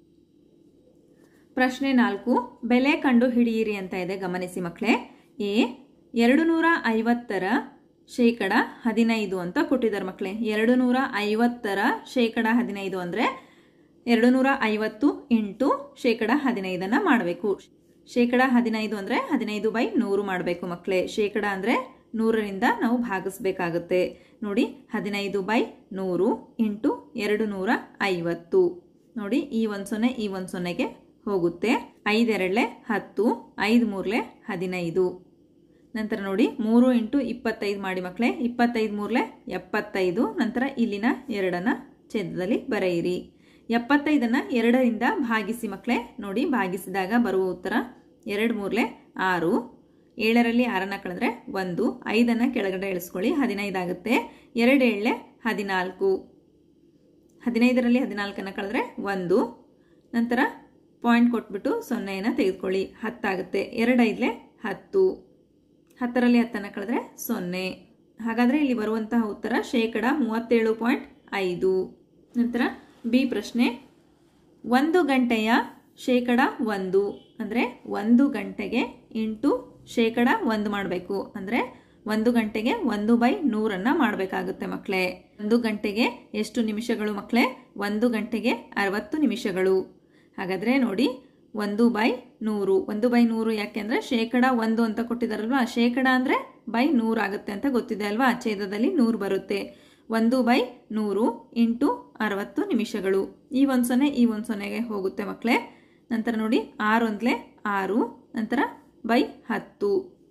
ಪ್ರಶ್ನೆ ನಾಲ್ಕು ಬೆಲೆ ಕಂಡು ಹಿಡಿಯಿರಿ ಅಂತ ಇದೆ ಗಮನಿಸಿ ಮಕ್ಕಳೇ ಎ ಎರಡು ನೂರ ಐವತ್ತರ ಶೇಕಡ ಹದಿನೈದು ಅಂತ ಕೊಟ್ಟಿದ್ದಾರೆ ಮಕ್ಕಳೇ ಎರಡು ನೂರ ಐವತ್ತರ ಶೇಕಡ ಹದಿನೈದು ಅಂದರೆ ಎರಡು ನೂರ ಐವತ್ತು ಇಂಟು ಶೇಕಡ ಹದಿನೈದನ್ನು ಮಾಡಬೇಕು ಶೇಕಡ ಹದಿನೈದು ಅಂದರೆ ಹದಿನೈದು ಬೈ ನೂರು ಮಾಡಬೇಕು ಮಕ್ಕಳೇ ಶೇಕಡ ಅಂದರೆ ನೂರರಿಂದ ನಾವು ಭಾಗಿಸ್ಬೇಕಾಗುತ್ತೆ ನೋಡಿ ಹದಿನೈದು ಬೈ ನೂರು ಇಂಟು ಎರಡು ನೂರ ಐವತ್ತು ನೋಡಿ ಈ ಒಂದು ಸೊನ್ನೆ ಈ ಒಂದು ಸೊನ್ನೆಗೆ ಹೋಗುತ್ತೆ ಐದೆರಡಲೆ ಹತ್ತು ಐದು ಮೂರಲೆ ಹದಿನೈದು ನಂತರ ನೋಡಿ ಮೂರು ಇಂಟು ಇಪ್ಪತ್ತೈದು ಮಾಡಿ ಮಕ್ಕಳೇ ಇಪ್ಪತ್ತೈದು ಮೂರಲೆ ಎಪ್ಪತ್ತೈದು ನಂತರ ಇಲ್ಲಿನ ಎರಡನ್ನ ಛೇದದಲ್ಲಿ ಬರೆಯಿರಿ ಎಪ್ಪತ್ತೈದನ್ನು ಎರಡರಿಂದ ಭಾಗಿಸಿ ಮಕ್ಕಳೇ ನೋಡಿ ಭಾಗಿಸಿದಾಗ ಬರುವ ಉತ್ತರ ಎರಡು ಮೂರಲೆ ಆರು ಏಳರಲ್ಲಿ ಆರನ್ನ ಕಳೆದ್ರೆ ಒಂದು ಐದನ್ನು ಕೆಳಗಡೆ ಇಳಿಸ್ಕೊಳ್ಳಿ ಹದಿನೈದು ಆಗುತ್ತೆ ಎರಡು ಏಳಲೆ ಹದಿನಾಲ್ಕು ಹದಿನೈದರಲ್ಲಿ ಹದಿನಾಲ್ಕನ್ನು ಕಳೆದ್ರೆ ಒಂದು ನಂತರ ಪಾಯಿಂಟ್ ಕೊಟ್ಬಿಟ್ಟು ಸೊನ್ನೆಯನ್ನು ತೆಗೆದುಕೊಳ್ಳಿ ಹತ್ತಾಗುತ್ತೆ ಎರಡೈದಲೆ ಹತ್ತು ಹತ್ತರಲ್ಲಿ ಹತ್ತನ್ನು ಕಳೆದ್ರೆ ಸೊನ್ನೆ ಹಾಗಾದರೆ ಇಲ್ಲಿ ಬರುವಂತಹ ಉತ್ತರ ಶೇಕಡ ಮೂವತ್ತೇಳು ಪಾಯಿಂಟ್ ಐದು ನಂತರ ಬಿ ಪ್ರಶ್ನೆ ಒಂದು ಗಂಟೆಯ ಶೇಕಡ ಒಂದು ಅಂದರೆ ಒಂದು ಗಂಟೆಗೆ ಇಂಟು ಶೇಕಡ ಒಂದು ಮಾಡಬೇಕು ಅಂದರೆ ಒಂದು ಗಂಟೆಗೆ ಒಂದು ಬೈ ನೂರನ್ನು ಮಾಡಬೇಕಾಗುತ್ತೆ ಮಕ್ಕಳೇ ಒಂದು ಗಂಟೆಗೆ ಎಷ್ಟು ನಿಮಿಷಗಳು ಮಕ್ಕಳೇ ಒಂದು ಗಂಟೆಗೆ ಅರವತ್ತು ನಿಮಿಷಗಳು ಹಾಗಾದರೆ ನೋಡಿ ಒಂದು ಬೈ ನೂರು ಒಂದು ಬೈ ನೂರು ಯಾಕೆಂದರೆ ಶೇಕಡ ಒಂದು ಅಂತ ಕೊಟ್ಟಿದ್ದಾರಲ್ವಾ ಶೇಕಡ ಅಂದರೆ ಬೈ ನೂರು ಆಗುತ್ತೆ ಅಂತ ಗೊತ್ತಿದೆ ಅಲ್ವಾ ಛೇದದಲ್ಲಿ ನೂರು ಬರುತ್ತೆ ಒಂದು ಬೈ ನೂರು ಇಂಟು ಅರವತ್ತು ನಿಮಿಷಗಳು ಈ ಒಂದು ಸೊನ್ನೆ ಈ ಒಂದು ಸೊನ್ನೆಗೆ ಹೋಗುತ್ತೆ ಮಕ್ಕಳೇ ನಂತರ ನೋಡಿ ಆರು ಒಂದ್ಲೆ ಆರು ನಂತರ ಬೈ ಹತ್ತು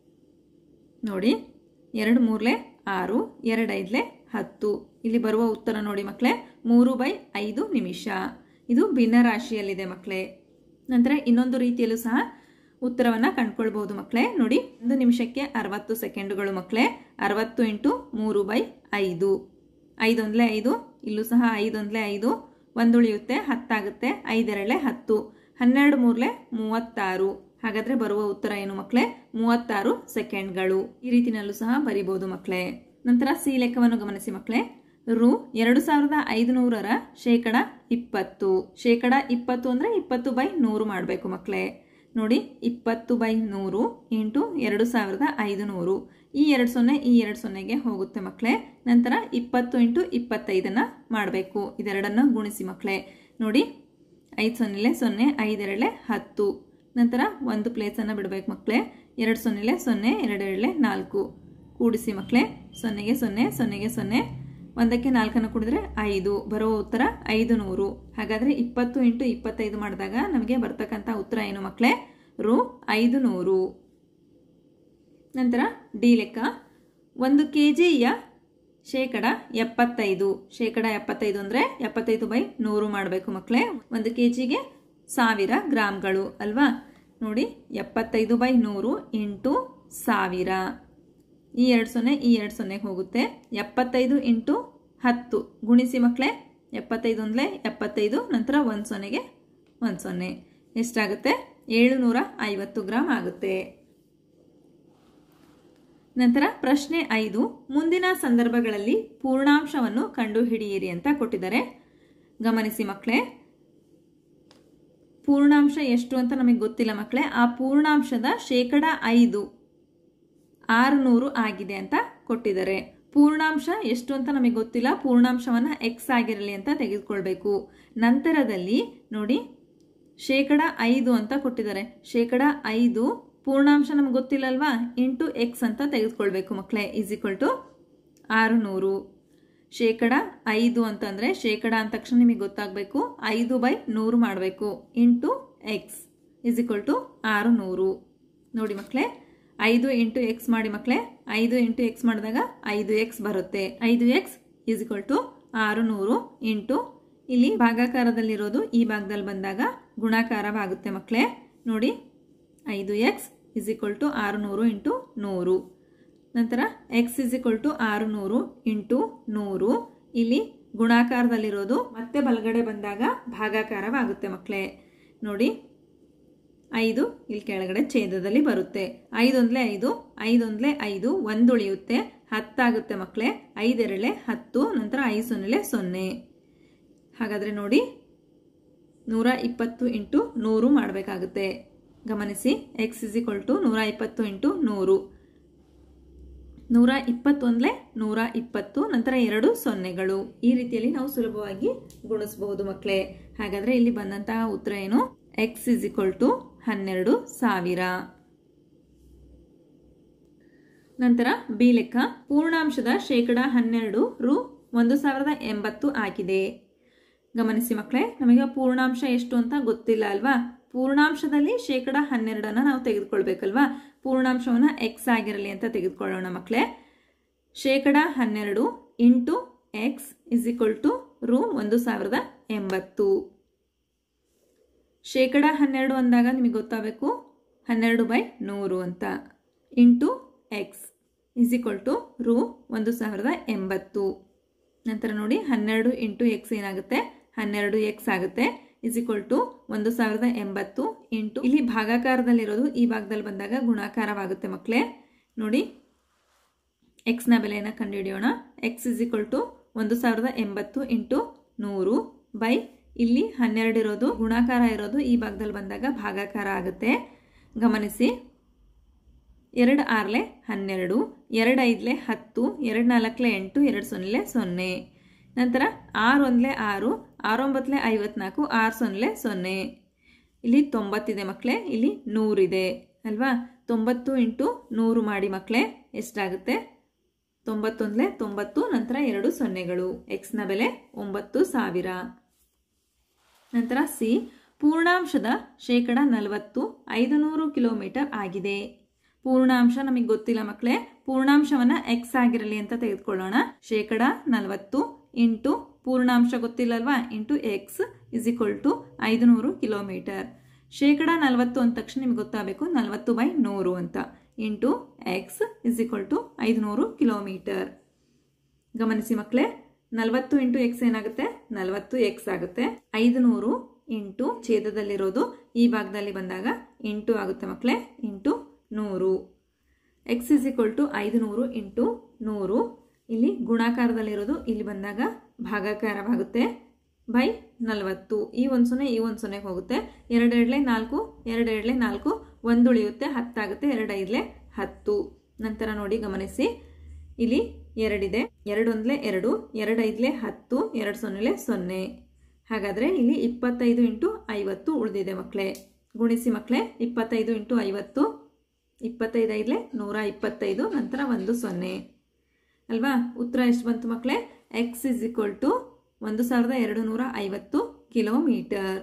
ನೋಡಿ ಎರಡು ಮೂರ್ಲೆ ಆರು ಎರಡು ಐದ್ಲೆ ಹತ್ತು ಇಲ್ಲಿ ಬರುವ ಉತ್ತರ ನೋಡಿ ಮಕ್ಕಳೇ ಮೂರು ಬೈ ಐದು ನಿಮಿಷ ಇದು ಭಿನ್ನರಾಶಿಯಲ್ಲಿದೆ ಮಕ್ಕಳೇ ನಂತರ ಇನ್ನೊಂದು ರೀತಿಯಲ್ಲೂ ಸಹ ಉತ್ತರವನ್ನು ಕಂಡುಕೊಳ್ಬಹುದು ಮಕ್ಕಳೇ ನೋಡಿ ಒಂದು ನಿಮಿಷಕ್ಕೆ ಅರವತ್ತು ಸೆಕೆಂಡುಗಳು ಮಕ್ಕಳೇ ಅರವತ್ತು ಇಂಟು ಮೂರು ಬೈ ಐದು ಐದೊಂದಲೇ ಐದು ಇಲ್ಲೂ ಸಹ ಐದೊಂದಲೇ ಐದು ಒಂದು ಉಳಿಯುತ್ತೆ ಹತ್ತಾಗುತ್ತೆ ಐದೆರಡಲೆ ಹತ್ತು ಹನ್ನೆರಡು ಮೂರಲೆ ಮೂವತ್ತಾರು ಹಾಗಾದ್ರೆ ಬರುವ ಉತ್ತರ ಏನು ಮಕ್ಕಳೇ ಮೂವತ್ತಾರು ಸೆಕೆಂಡ್ಗಳು ಈ ರೀತಿನಲ್ಲೂ ಸಹ ಬರಿಬಹುದು ಮಕ್ಕಳೇ ನಂತರ ಸಿ ಲೆಕ್ಕವನ್ನು ಗಮನಿಸಿ ಮಕ್ಕಳೇ ರು ಎರಡು ಸಾವಿರದ ಐದುನೂರರ ಶೇಕಡ ಇಪ್ಪತ್ತು ಶೇಕಡ ಇಪ್ಪತ್ತು ಅಂದರೆ ಇಪ್ಪತ್ತು ಬೈ ನೂರು ಮಾಡಬೇಕು ಮಕ್ಕಳೇ ನೋಡಿ ಇಪ್ಪತ್ತು ಬೈ ನೂರು ಇಂಟು ಎರಡು ಸಾವಿರದ ಐದುನೂರು ಈ ಎರಡು ಸೊನ್ನೆ ಈ ಎರಡು ಸೊನ್ನೆಗೆ ಹೋಗುತ್ತೆ ಮಕ್ಕಳೇ ನಂತರ ಇಪ್ಪತ್ತು ಇಂಟು ಇಪ್ಪತ್ತೈದನ್ನು ಮಾಡಬೇಕು ಇದೆರಡನ್ನು ಗುಣಿಸಿ ಮಕ್ಕಳೇ ನೋಡಿ ಐದು ಸೊನ್ನೆಲೆ ಸೊನ್ನೆ ಐದೆರಡಲೆ ಹತ್ತು ನಂತರ ಒಂದು ಪ್ಲೇಸನ್ನು ಬಿಡಬೇಕು ಮಕ್ಕಳೇ ಎರಡು ಸೊನ್ನೆಲೆ ಸೊನ್ನೆ ಎರಡೆರಡಲೆ ನಾಲ್ಕು ಕೂಡಿಸಿ ಮಕ್ಕಳೇ ಸೊನ್ನೆಗೆ ಸೊನ್ನೆ ಸೊನ್ನೆಗೆ ಸೊನ್ನೆ ಒಂದಕ್ಕೆ ನಾಲ್ಕನ್ನು ಕೂಡಿದ್ರೆ ಐದು ಬರುವ ಉತ್ತರ ಐದು ನೂರು ಹಾಗಾದರೆ ಇಪ್ಪತ್ತು ಇಂಟು ಇಪ್ಪತ್ತೈದು ಮಾಡಿದಾಗ ನಮಗೆ ಬರ್ತಕ್ಕಂಥ ಉತ್ತರ ಏನು ಮಕ್ಕಳೇ ರು ಐದು ನೂರು ನಂತರ ಡಿ ಲೆಕ್ಕ ಒಂದು ಕೆ ಜಿಯ ಶೇಕಡ ಎಪ್ಪತ್ತೈದು ಶೇಕಡ ಎಪ್ಪತ್ತೈದು ಅಂದರೆ ಎಪ್ಪತ್ತೈದು ಬೈ ನೂರು ಮಾಡಬೇಕು ಮಕ್ಕಳೇ ಒಂದು ಕೆ ಜಿಗೆ ಸಾವಿರ ಗ್ರಾಮ್ಗಳು ಅಲ್ವಾ ನೋಡಿ ಎಪ್ಪತ್ತೈದು ಬೈ ನೂರು ಇಂಟು ಸಾವಿರ ಈ ಎರಡು ಸೊನ್ನೆ ಈ ಎರಡು ಸೊನ್ನೆಗೆ ಹೋಗುತ್ತೆ ಎಪ್ಪತ್ತೈದು ಇಂಟು ಹತ್ತು ಗುಣಿಸಿ ಮಕ್ಕಳೇ ಎಪ್ಪತ್ತೈದು ಒಂದಲೇ ಎಪ್ಪತ್ತೈದು ನಂತರ ಒಂದು ಸೊನ್ನೆಗೆ ಒಂದು ಸೊನ್ನೆ ಎಷ್ಟಾಗುತ್ತೆ ಏಳುನೂರ ಐವತ್ತು ಗ್ರಾಮ್ ಆಗುತ್ತೆ ನಂತರ ಪ್ರಶ್ನೆ ಐದು ಮುಂದಿನ ಸಂದರ್ಭಗಳಲ್ಲಿ ಪೂರ್ಣಾಂಶವನ್ನು ಕಂಡುಹಿಡಿಯಿರಿ ಅಂತ ಕೊಟ್ಟಿದ್ದಾರೆ ಗಮನಿಸಿ ಮಕ್ಕಳೇ ಪೂರ್ಣಾಂಶ ಎಷ್ಟು ಅಂತ ನಮಗೆ ಗೊತ್ತಿಲ್ಲ ಮಕ್ಕಳೇ ಆ ಪೂರ್ಣಾಂಶದ ಶೇಕಡ ಐದು ಆರುನೂರು ಆಗಿದೆ ಅಂತ ಕೊಟ್ಟಿದ್ದಾರೆ ಪೂರ್ಣಾಂಶ ಎಷ್ಟು ಅಂತ ನಮಗೆ ಗೊತ್ತಿಲ್ಲ ಪೂರ್ಣಾಂಶವನ್ನು ಎಕ್ಸ್ ಆಗಿರಲಿ ಅಂತ ತೆಗೆದುಕೊಳ್ಬೇಕು ನಂತರದಲ್ಲಿ ನೋಡಿ ಶೇಕಡ ಐದು ಅಂತ ಕೊಟ್ಟಿದ್ದಾರೆ ಶೇಕಡ ಐದು ಪೂರ್ಣಾಂಶ ನಮ್ಗೆ ಗೊತ್ತಿಲ್ಲ ಅಲ್ವಾ ಇಂಟು ಎಕ್ಸ್ ಅಂತ ತೆಗೆದುಕೊಳ್ಬೇಕು ಮಕ್ಕಳೇ ಈಸ್ ಈಕ್ವಲ್ ಟು ಆರುನೂರು ಶೇಕಡ ಐದು ಅಂತಂದರೆ ಶೇಕಡ ಅಂದ ತಕ್ಷಣ ನಿಮಗೆ ಗೊತ್ತಾಗಬೇಕು ಐದು ಬೈ ನೂರು ಮಾಡಬೇಕು into x is equal to ಆರುನೂರು ನೋಡಿ ಮಕ್ಕಳೇ ಐದು ಇಂಟು ಎಕ್ಸ್ ಮಾಡಿ ಮಕ್ಕಳೇ ಐದು ಇಂಟು ಎಕ್ಸ್ ಮಾಡಿದಾಗ ಐದು ಎಕ್ಸ್ ಬರುತ್ತೆ ಐದು ಎಕ್ಸ್ ಈಸ್ ಈಕ್ವಲ್ ಟು ಆರು ನೂರು ಇಂಟು ಇಲ್ಲಿ ಭಾಗಾಕಾರದಲ್ಲಿರೋದು ಈ ಭಾಗದಲ್ಲಿ ಬಂದಾಗ ಗುಣಾಕಾರವಾಗುತ್ತೆ ಮಕ್ಕಳೇ ನೋಡಿ ಐದು ಎಕ್ಸ್ ಇಸ್ ಈಕ್ವಲ್ ಟು ಆರು ನೂರು ಇಂಟು ನೂರು ನಂತರ ಎಕ್ಸ್ ಇಸ್ ಈಕ್ವಲ್ ಟು ಆರು ನೂರು ಇಂಟು ನೂರು ಇಲ್ಲಿ ಗುಣಾಕಾರದಲ್ಲಿರೋದು ಮತ್ತೆ ಬಲಗಡೆ ಬಂದಾಗ ಭಾಗಾಕಾರವಾಗುತ್ತೆ ಮಕ್ಕಳೇ ನೋಡಿ ಐದು ಇಲ್ಲಿ ಕೆಳಗಡೆ ಛೇದದಲ್ಲಿ ಬರುತ್ತೆ ಐದೊಂದ್ಲೆ ಐದು ಐದೊಂದ್ಲೆ ಐದು ಒಂದು ಉಳಿಯುತ್ತೆ ಹತ್ತಾಗುತ್ತೆ ಮಕ್ಕಳೇ ಐದೆರಳೆ ಹತ್ತು ನಂತರ ಐದು ಸೊನ್ನೆಲೆ ಸೊನ್ನೆ ಹಾಗಾದರೆ ನೋಡಿ ನೂರ ಇಪ್ಪತ್ತು ಇಂಟು ನೂರು ಮಾಡಬೇಕಾಗುತ್ತೆ ಗಮನಿಸಿ ಎಕ್ಸ್ ಇಸ್ ಈಕ್ವಲ್ ಟು ನೂರ ಇಪ್ಪತ್ತು ಇಂಟು ನೂರು ನೂರ ಇಪ್ಪತ್ತೊಂದಲೇ ನೂರ ಇಪ್ಪತ್ತು ನಂತರ ಎರಡು ಸೊನ್ನೆಗಳು ಈ ರೀತಿಯಲ್ಲಿ ನಾವು ಸುಲಭವಾಗಿ ಗುಣಿಸಬಹುದು ಮಕ್ಕಳೇ ಹಾಗಾದರೆ ಇಲ್ಲಿ ಬಂದಂತಹ ಉತ್ತರ ಏನು ಎಕ್ಸ್ ಇಸ್ ಈಕ್ವಲ್ ಟು ಹನ್ನೆರಡು ಸಾವಿರ ನಂತರ ಬಿ ಲೆಕ್ಕ ಪೂರ್ಣಾಂಶದ ಶೇಕಡ ಹನ್ನೆರಡು ರು ಒಂದು ಸಾವಿರದ ಎಂಬತ್ತು ಆಗಿದೆ ಗಮನಿಸಿ ಮಕ್ಕಳೇ ನಮಗೆ ಪೂರ್ಣಾಂಶ ಎಷ್ಟು ಅಂತ ಗೊತ್ತಿಲ್ಲ ಅಲ್ವಾ ಪೂರ್ಣಾಂಶದಲ್ಲಿ ಶೇಕಡ ಹನ್ನೆರಡನ್ನ ನಾವು ತೆಗೆದುಕೊಳ್ಬೇಕಲ್ವಾ ಪೂರ್ಣಾಂಶವನ್ನು ಎಕ್ಸ್ ಆಗಿರಲಿ ಅಂತ ತೆಗೆದುಕೊಳ್ಳೋಣ ಮಕ್ಕಳೇ ಶೇಕಡ ಹನ್ನೆರಡು into x is equal to ರು ಒಂದು ಸಾವಿರದ ಎಂಬತ್ತು ಶೇಕಡ ಹನ್ನೆರಡು ಅಂದಾಗ ನಿಮಗೆ ಗೊತ್ತಾಗಬೇಕು ಹನ್ನೆರಡು ಬೈ ನೂರು ಅಂತ into x is equal to ರು ಒಂದು ಸಾವಿರದ ಎಂಬತ್ತು ನಂತರ ನೋಡಿ ಹನ್ನೆರಡು ಇಂಟು ಎಕ್ಸ್ ಏನಾಗುತ್ತೆ ಹನ್ನೆರಡು ಎಕ್ಸ್ ಆಗುತ್ತೆ ಇಸ್ ಈಕ್ವಲ್ ಟು ಒಂದು ಸಾವಿರದ ಎಂಬತ್ತು ಇಂಟು ಇಲ್ಲಿ ಭಾಗಾಕಾರದಲ್ಲಿರೋದು ಈ ಭಾಗದಲ್ಲಿ ಬಂದಾಗ ಗುಣಾಕಾರವಾಗುತ್ತೆ ಮಕ್ಕಳೇ ನೋಡಿ ಎಕ್ಸ್ನ ಬೆಲೆಯನ್ನು ಕಂಡುಹಿಡಿಯೋಣ ಎಕ್ಸ್ ಇಸ್ ಈಕ್ವಲ್ ಟು ಒಂದು ಸಾವಿರದ ಎಂಬತ್ತು ಇಂಟು ನೂರು ಬೈ ಇಲ್ಲಿ ಹನ್ನೆರಡು ಇರೋದು ಗುಣಾಕಾರ ಇರೋದು ಈ ಭಾಗದಲ್ಲಿ ಬಂದಾಗ ಭಾಗಾಕಾರ ಆಗುತ್ತೆ ಗಮನಿಸಿ ಎರಡು ಆರ್ಲೆ ಹನ್ನೆರಡು ಎರಡು ಐದ್ಲೆ ಹತ್ತು ಎರಡು ನಾಲ್ಕಲೆ ಎಂಟು ಎರಡು ಸೊನ್ನೆ ಸೊನ್ನೆ ನಂತರ ಆರು ಒಂದ್ಲೆ ಆರು ಆರೊಂಬತ್ತಲೆ ಐವತ್ನಾಲ್ಕು ಆರು ಸೊನ್ನೆ ಸೊನ್ನೆ ಇಲ್ಲಿ ತೊಂಬತ್ತಿದೆ ಮಕ್ಕಳೇ ಇಲ್ಲಿ ನೂರಿದೆ ಅಲ್ವಾ ತೊಂಬತ್ತು ಇಂಟು ನೂರು ಮಾಡಿ ಮಕ್ಕಳೇ ಎಷ್ಟಾಗುತ್ತೆ ತೊಂಬತ್ತೊಂದಲೆ ತೊಂಬತ್ತು ನಂತರ ಎರಡು ಸೊನ್ನೆಗಳು ಎಕ್ಸ್ನ ಬೆಲೆ ಒಂಬತ್ತು ಸಾವಿರ ನಂತರ ಸಿ ಪೂರ್ಣಾಂಶದ ಶೇಕಡ ನಲವತ್ತು ಐದು ನೂರು ಕಿಲೋಮೀಟರ್ ಆಗಿದೆ ಪೂರ್ಣಾಂಶ ನಮಗೆ ಗೊತ್ತಿಲ್ಲ ಮಕ್ಕಳೇ ಪೂರ್ಣಾಂಶವನ್ನ ಎಕ್ಸ್ ಆಗಿರಲಿ ಅಂತ ತೆಗೆದುಕೊಳ್ಳೋಣ ಶೇಕಡ ನಲವತ್ತು ಇಂಟು ಪೂರ್ಣಾಂಶ ಗೊತ್ತಿಲ್ಲಲ್ವಾ into x is equal to ಐದು ನೂರು ಕಿಲೋಮೀಟರ್ ಶೇಕಡ ನಲವತ್ತು ಅಂದ ತಕ್ಷಣ ನಿಮ್ಗೆ ಗೊತ್ತಾಗಬೇಕು ನಲವತ್ತು ಬೈ ನೂರು ಅಂತ into x is equal to ಐದುನೂರು ಕಿಲೋಮೀಟರ್ ಗಮನಿಸಿ ಮಕ್ಕಳೇ ನಲವತ್ತು ಇಂಟು ಎಕ್ಸ್ ಏನಾಗುತ್ತೆ ನಲವತ್ತು ಎಕ್ಸ್ ಆಗುತ್ತೆ ಐದುನೂರು ಇಂಟು ಛೇದದಲ್ಲಿರೋದು ಈ ಭಾಗದಲ್ಲಿ ಬಂದಾಗ ಇಂಟು ಆಗುತ್ತೆ ಮಕ್ಕಳೇ ಇಂಟು ನೂರು ಎಕ್ಸ್ ಇಸ್ ಈಕ್ವಲ್ ಟು ಐದುನೂರು ಇಂಟು ನೂರು ಇಲ್ಲಿ ಗುಣಾಕಾರದಲ್ಲಿರೋದು ಇಲ್ಲಿ ಬಂದಾಗ ಭಾಗಾಕಾರವಾಗುತ್ತೆ ಬೈ ನಲವತ್ತು ಈ ಒಂದು ಸೊನ್ನೆ ಈ ಒಂದು ಸೊನ್ನೆಗೆ ಹೋಗುತ್ತೆ ಎರಡೆರಡ್ಲೆ ನಾಲ್ಕು ಎರಡೆರಡ್ಲೆ ನಾಲ್ಕು ಒಂದು ಉಳಿಯುತ್ತೆ ಹತ್ತಾಗುತ್ತೆ ಎರಡೈದ್ಲೆ ಹತ್ತು ನಂತರ ನೋಡಿ ಗಮನಿಸಿ ಇಲ್ಲಿ ಎರಡಿದೆ ಎರಡೊಂದ್ಲೆ ಎರಡು ಎರಡೈದ್ಲೆ ಹತ್ತು ಎರಡು ಸೊನ್ನೆಲೆ ಸೊನ್ನೆ ಹಾಗಾದರೆ ಇಲ್ಲಿ ಇಪ್ಪತ್ತೈದು ಇಂಟು ಐವತ್ತು ಉಳಿದಿದೆ ಮಕ್ಕಳೇ ಗುಣಿಸಿ ಮಕ್ಕಳೇ ಇಪ್ಪತ್ತೈದು ಇಂಟು ಐವತ್ತು ಇಪ್ಪತ್ತೈದು ಐದ್ಲೆ ನೂರ ಇಪ್ಪತ್ತೈದು ನಂತರ ಒಂದು ಸೊನ್ನೆ ಅಲ್ವಾ ಉತ್ತರ ಎಷ್ಟು ಬಂತು ಮಕ್ಕಳೇ ಎಕ್ಸ್ ಇಸ್ ಈಕ್ವಲ್ ಟು ಒಂದು ಸಾವಿರದ ಎರಡು ನೂರ ಐವತ್ತು ಕಿಲೋಮೀಟರ್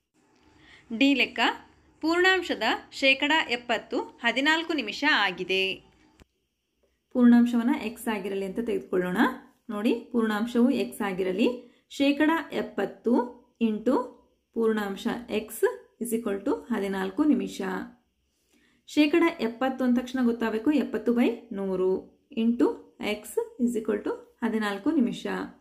ಡಿ ಲೆಕ್ಕ ಪೂರ್ಣಾಂಶದ ಶೇಕಡ ಎಪ್ಪತ್ತು ಹದಿನಾಲ್ಕು ನಿಮಿಷ ಆಗಿದೆ ಪೂರ್ಣಾಂಶವನ್ನು ಎಕ್ಸ್ ಆಗಿರಲಿ ಅಂತ ತೆಗೆದುಕೊಳ್ಳೋಣ ನೋಡಿ ಪೂರ್ಣಾಂಶವು ಎಕ್ಸ್ ಆಗಿರಲಿ ಶೇಕಡ ಎಪ್ಪತ್ತು ಇಂಟು ಪೂರ್ಣಾಂಶ ಎಕ್ಸ್ ಇಸ್ ಈಕ್ವಲ್ ಟು ಹದಿನಾಲ್ಕು ನಿಮಿಷ ಶೇಕಡ ಎಪ್ಪತ್ತು ಅಂದ ತಕ್ಷಣ ಗೊತ್ತಾಗಬೇಕು ಎಪ್ಪತ್ತು ಬೈ ನೂರು into x is equal to ಹದಿನಾಲ್ಕು ನಿಮಿಷ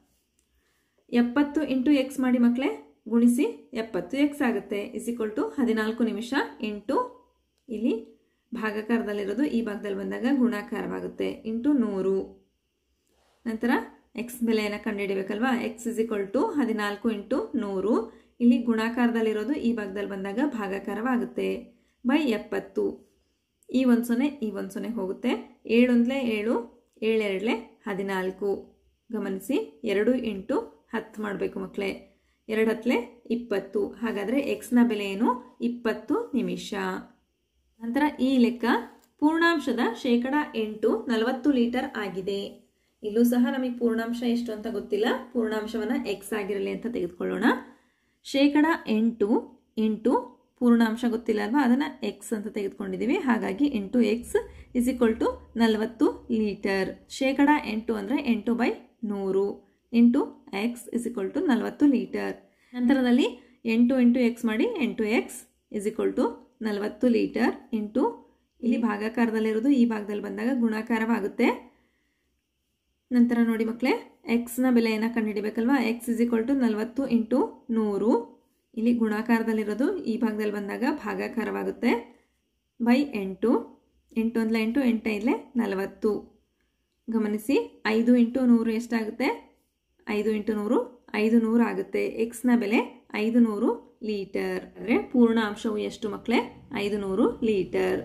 ಎಪ್ಪತ್ತು ಇಂಟು ಎಕ್ಸ್ ಮಾಡಿ ಮಕ್ಕಳೇ ಗುಣಿಸಿ ಎಪ್ಪತ್ತು ಎಕ್ಸ್ ಆಗುತ್ತೆ ಇಸ್ ಈಕ್ವಲ್ ಟು ಹದಿನಾಲ್ಕು ನಿಮಿಷ ಇಂಟು ಇಲ್ಲಿ ಭಾಗಾಕಾರದಲ್ಲಿರೋದು ಈ ಭಾಗದಲ್ಲಿ ಬಂದಾಗ ಗುಣಾಕಾರವಾಗುತ್ತೆ ಇಂಟು ನೂರು ನಂತರ ಎಕ್ಸ್ ಬೆಲೆಯನ್ನು ಕಂಡುಹಿಡಿಬೇಕಲ್ವಾ ಎಕ್ಸ್ ಇಸ್ ಈಕ್ವಲ್ ಟು ಹದಿನಾಲ್ಕು ಇಂಟು ನೂರು ಇಲ್ಲಿ ಗುಣಾಕಾರದಲ್ಲಿರೋದು ಈ ಭಾಗದಲ್ಲಿ ಬಂದಾಗ ಭಾಗಾಕಾರವಾಗುತ್ತೆ ಬೈ ಎಪ್ಪತ್ತು ಈ ಒಂದು ಸೊನ್ನೆ ಈ ಒಂದು ಸೊನ್ನೆ ಹೋಗುತ್ತೆ ಏಳೊಂದ್ಲೆ ಏಳು ಏಳೆರಡ್ಲೆ ಹದಿನಾಲ್ಕು ಗಮನಿಸಿ ಎರಡು ಇಂಟು ಹತ್ತು ಮಾಡಬೇಕು ಮಕ್ಕಳೇ ಎರಡು ಹತ್ತಲೆ ಇಪ್ಪತ್ತು ಹಾಗಾದರೆ ಎಕ್ಸ್ನ ಬೆಲೆ ಏನು ಇಪ್ಪತ್ತು ನಿಮಿಷ ನಂತರ ಈ ಲೆಕ್ಕ ಪೂರ್ಣಾಂಶದ ಶೇಕಡ ಎಂಟು ನಲವತ್ತು ಲೀಟರ್ ಆಗಿದೆ ಇಲ್ಲೂ ಸಹ ನಮಗೆ ಪೂರ್ಣಾಂಶ ಎಷ್ಟು ಅಂತ ಗೊತ್ತಿಲ್ಲ ಪೂರ್ಣಾಂಶವನ್ನು ಎಕ್ಸ್ ಆಗಿರಲಿ ಅಂತ ತೆಗೆದುಕೊಳ್ಳೋಣ ಶೇಕಡ ಎಂಟು ಇಂಟು ಪೂರ್ಣಾಂಶ ಗೊತ್ತಿಲ್ಲ ಅಲ್ವಾ ಅದನ್ನು ಎಕ್ಸ್ ಅಂತ ತೆಗೆದುಕೊಂಡಿದ್ದೀವಿ ಹಾಗಾಗಿ ಎಂಟು ಎಕ್ಸ್ ಇಸ್ ಈಕ್ವಲ್ ಟು ನಲವತ್ತು ಲೀಟರ್ ಶೇಕಡ ಎಂಟು ಅಂದರೆ ಎಂಟು ಬೈ ನೂರು into x is equal to ನಲವತ್ತು ಲೀಟರ್ ನಂತರದಲ್ಲಿ ಎಂಟು ಇಂಟು ಎಕ್ಸ್ ಮಾಡಿ ಎಂಟು ಎಕ್ಸ್ ಇಸ್ ಈಕ್ವಲ್ ಟು ನಲವತ್ತು ಲೀಟರ್ ಇಂಟು ಇಲ್ಲಿ ಭಾಗಾಕಾರದಲ್ಲಿರೋದು ಈ ಭಾಗದಲ್ಲಿ ಬಂದಾಗ ಗುಣಾಕಾರವಾಗುತ್ತೆ ನಂತರ ನೋಡಿ ಮಕ್ಕಳೇ ಎಕ್ಸ್ನ ಬೆಲೆಯನ್ನು ಕಂಡುಹಿಡಿಬೇಕಲ್ವಾ ಎಕ್ಸ್ ಇಸ್ ಈಕ್ವಲ್ ಟು ನಲವತ್ತು ಇಂಟು ನೂರು ಇಲ್ಲಿ ಗುಣಾಕಾರದಲ್ಲಿರೋದು ಈ ಭಾಗದಲ್ಲಿ ಬಂದಾಗ ಭಾಗಾಕಾರವಾಗುತ್ತೆ ಬೈ ಎಂಟು ಎಂಟು ಒಂದಲ ಎಂಟು ಎಂಟೈದಲೆ ನಲವತ್ತು ಗಮನಿಸಿ ಐದು ಇಂಟು ನೂರು ಎಷ್ಟಾಗುತ್ತೆ ಐದು ಇಂಟು ನೂರು ಐದು ನೂರು ಆಗುತ್ತೆ ಎಕ್ಸ್ನ ಬೆಲೆ ಐದು ನೂರು ಲೀಟರ್ ಅಂದರೆ ಪೂರ್ಣ ಅಂಶವು ಎಷ್ಟು ಮಕ್ಕಳೇ ಐದು ನೂರು ಲೀಟರ್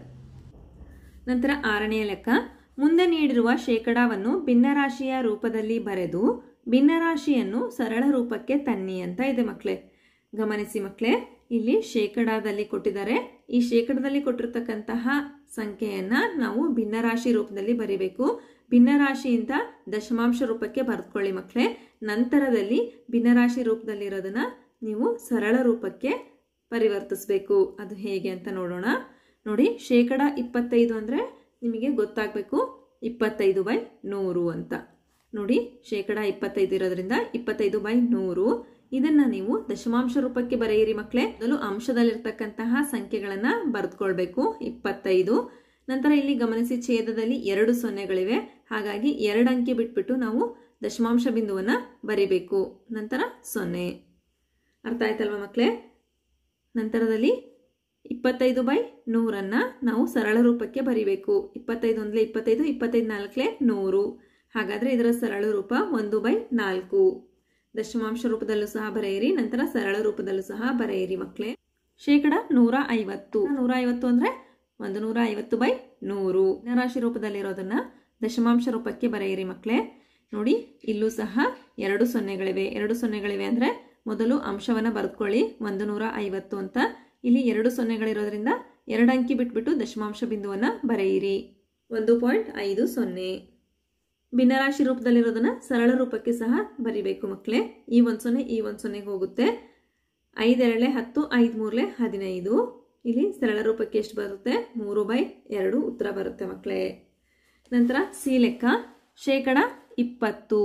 ನಂತರ ಆರನೆಯ ಲೆಕ್ಕ ಮುಂದೆ ನೀಡಿರುವ ಶೇಕಡಾವನ್ನು ಭಿನ್ನರಾಶಿಯ ರೂಪದಲ್ಲಿ ಬರೆದು ಭಿನ್ನರಾಶಿಯನ್ನು ಸರಳ ರೂಪಕ್ಕೆ ತನ್ನಿ ಅಂತ ಇದೆ ಮಕ್ಕಳೇ ಗಮನಿಸಿ ಮಕ್ಕಳೇ ಇಲ್ಲಿ ಶೇಕಡಾದಲ್ಲಿ ಕೊಟ್ಟಿದ್ದಾರೆ ಈ ಶೇಕಡದಲ್ಲಿ ಕೊಟ್ಟಿರ್ತಕ್ಕಂತಹ ಸಂಖ್ಯೆಯನ್ನ ನಾವು ಭಿನ್ನರಾಶಿ ರೂಪದಲ್ಲಿ ಬರಿಬೇಕು ಭಿನ್ನರಾಶಿಯಿಂದ ದಶಮಾಂಶ ರೂಪಕ್ಕೆ ಬರೆದುಕೊಳ್ಳಿ ಮಕ್ಕಳೇ ನಂತರದಲ್ಲಿ ಭಿನ್ನರಾಶಿ ರೂಪದಲ್ಲಿರೋದನ್ನ ನೀವು ಸರಳ ರೂಪಕ್ಕೆ ಪರಿವರ್ತಿಸಬೇಕು ಅದು ಹೇಗೆ ಅಂತ ನೋಡೋಣ ನೋಡಿ ಶೇಕಡ ಇಪ್ಪತ್ತೈದು ಅಂದರೆ ನಿಮಗೆ ಗೊತ್ತಾಗಬೇಕು ಇಪ್ಪತ್ತೈದು ಬೈ ನೂರು ಅಂತ ನೋಡಿ ಶೇಕಡ ಇಪ್ಪತ್ತೈದು ಇರೋದ್ರಿಂದ ಇಪ್ಪತ್ತೈದು ಬೈ ನೂರು ಇದನ್ನ ನೀವು ದಶಮಾಂಶ ರೂಪಕ್ಕೆ ಬರೆಯಿರಿ ಮಕ್ಕಳೇ ಮೊದಲು ಅಂಶದಲ್ಲಿರ್ತಕ್ಕಂತಹ ಸಂಖ್ಯೆಗಳನ್ನ ಬರೆದುಕೊಳ್ಬೇಕು ಇಪ್ಪತ್ತೈದು ನಂತರ ಇಲ್ಲಿ ಗಮನಿಸಿ ಛೇದದಲ್ಲಿ ಎರಡು ಸೊನ್ನೆಗಳಿವೆ ಹಾಗಾಗಿ ಎರಡು ಅಂಕೆ ಬಿಟ್ಬಿಟ್ಟು ನಾವು ದಶಮಾಂಶ ಬಿಂದುವನ್ನ ಬರಿಬೇಕು ನಂತರ ಸೊನ್ನೆ ಅರ್ಥ ಆಯ್ತಲ್ವಾ ಮಕ್ಕಳೇ ನಂತರದಲ್ಲಿ ಇಪ್ಪತ್ತೈದು ಬೈ ನೂರನ್ನ ನಾವು ಸರಳ ರೂಪಕ್ಕೆ ಬರಿಬೇಕು ಇಪ್ಪತ್ತೈದು ಒಂದ್ಲೆ ಇಪ್ಪತ್ತೈದು ಇಪ್ಪತ್ತೈದು ನಾಲ್ಕಲೆ ನೂರು ಹಾಗಾದ್ರೆ ಇದರ ಸರಳ ರೂಪ ಒಂದು ಬೈ ನಾಲ್ಕು ದಶಮಾಂಶ ರೂಪದಲ್ಲೂ ಸಹ ಬರೆಯಿರಿ ನಂತರ ಸರಳ ರೂಪದಲ್ಲೂ ಸಹ ಬರೆಯಿರಿ ಮಕ್ಕಳೇ ಶೇಕಡ ನೂರ ಐವತ್ತು ನೂರ ಐವತ್ತು ಅಂದ್ರೆ ಒಂದು ನೂರ ಐವತ್ತು ಬೈ ನೂರು ರಾಶಿ ರೂಪದಲ್ಲಿರೋದನ್ನ ದಶಮಾಂಶ ರೂಪಕ್ಕೆ ಬರೆಯಿರಿ ಮಕ್ಕಳೇ ನೋಡಿ ಇಲ್ಲೂ ಸಹ ಎರಡು ಸೊನ್ನೆಗಳಿವೆ ಎರಡು ಸೊನ್ನೆಗಳಿವೆ ಅಂದ್ರೆ ಮೊದಲು ಅಂಶವನ್ನ ಬರೆದುಕೊಳ್ಳಿ ಒಂದು ನೂರ ಐವತ್ತು ಅಂತ ಇಲ್ಲಿ ಎರಡು ಸೊನ್ನೆಗಳಿರೋದ್ರಿಂದ ಎರಡು ಅಂಕಿ ಬಿಟ್ಬಿಟ್ಟು ದಶಮಾಂಶ ಬಿಂದುವನ್ನ ಬರೆಯಿರಿ ಒಂದು ಪಾಯಿಂಟ್ ಐದು ಸೊನ್ನೆ ಭಿನ್ನರಾಶಿ ರೂಪದಲ್ಲಿರೋದನ್ನ ಸರಳ ರೂಪಕ್ಕೆ ಸಹ ಬರಿಬೇಕು ಮಕ್ಕಳೇ ಈ ಒಂದು ಸೊನ್ನೆ ಈ ಒಂದು ಸೊನ್ನೆಗೆ ಹೋಗುತ್ತೆ ಐದೆರಳೆ ಹತ್ತು ಐದು ಮೂರಲೆ ಹದಿನೈದು ಇಲ್ಲಿ ಸರಳ ರೂಪಕ್ಕೆ ಎಷ್ಟು ಬರುತ್ತೆ ಮೂರು ಬೈ ಎರಡು ಉತ್ತರ ಬರುತ್ತೆ ಮಕ್ಕಳೇ ನಂತರ ಸಿ ಲೆಕ್ಕ ಶೇಕಡ ಇಪ್ಪತ್ತು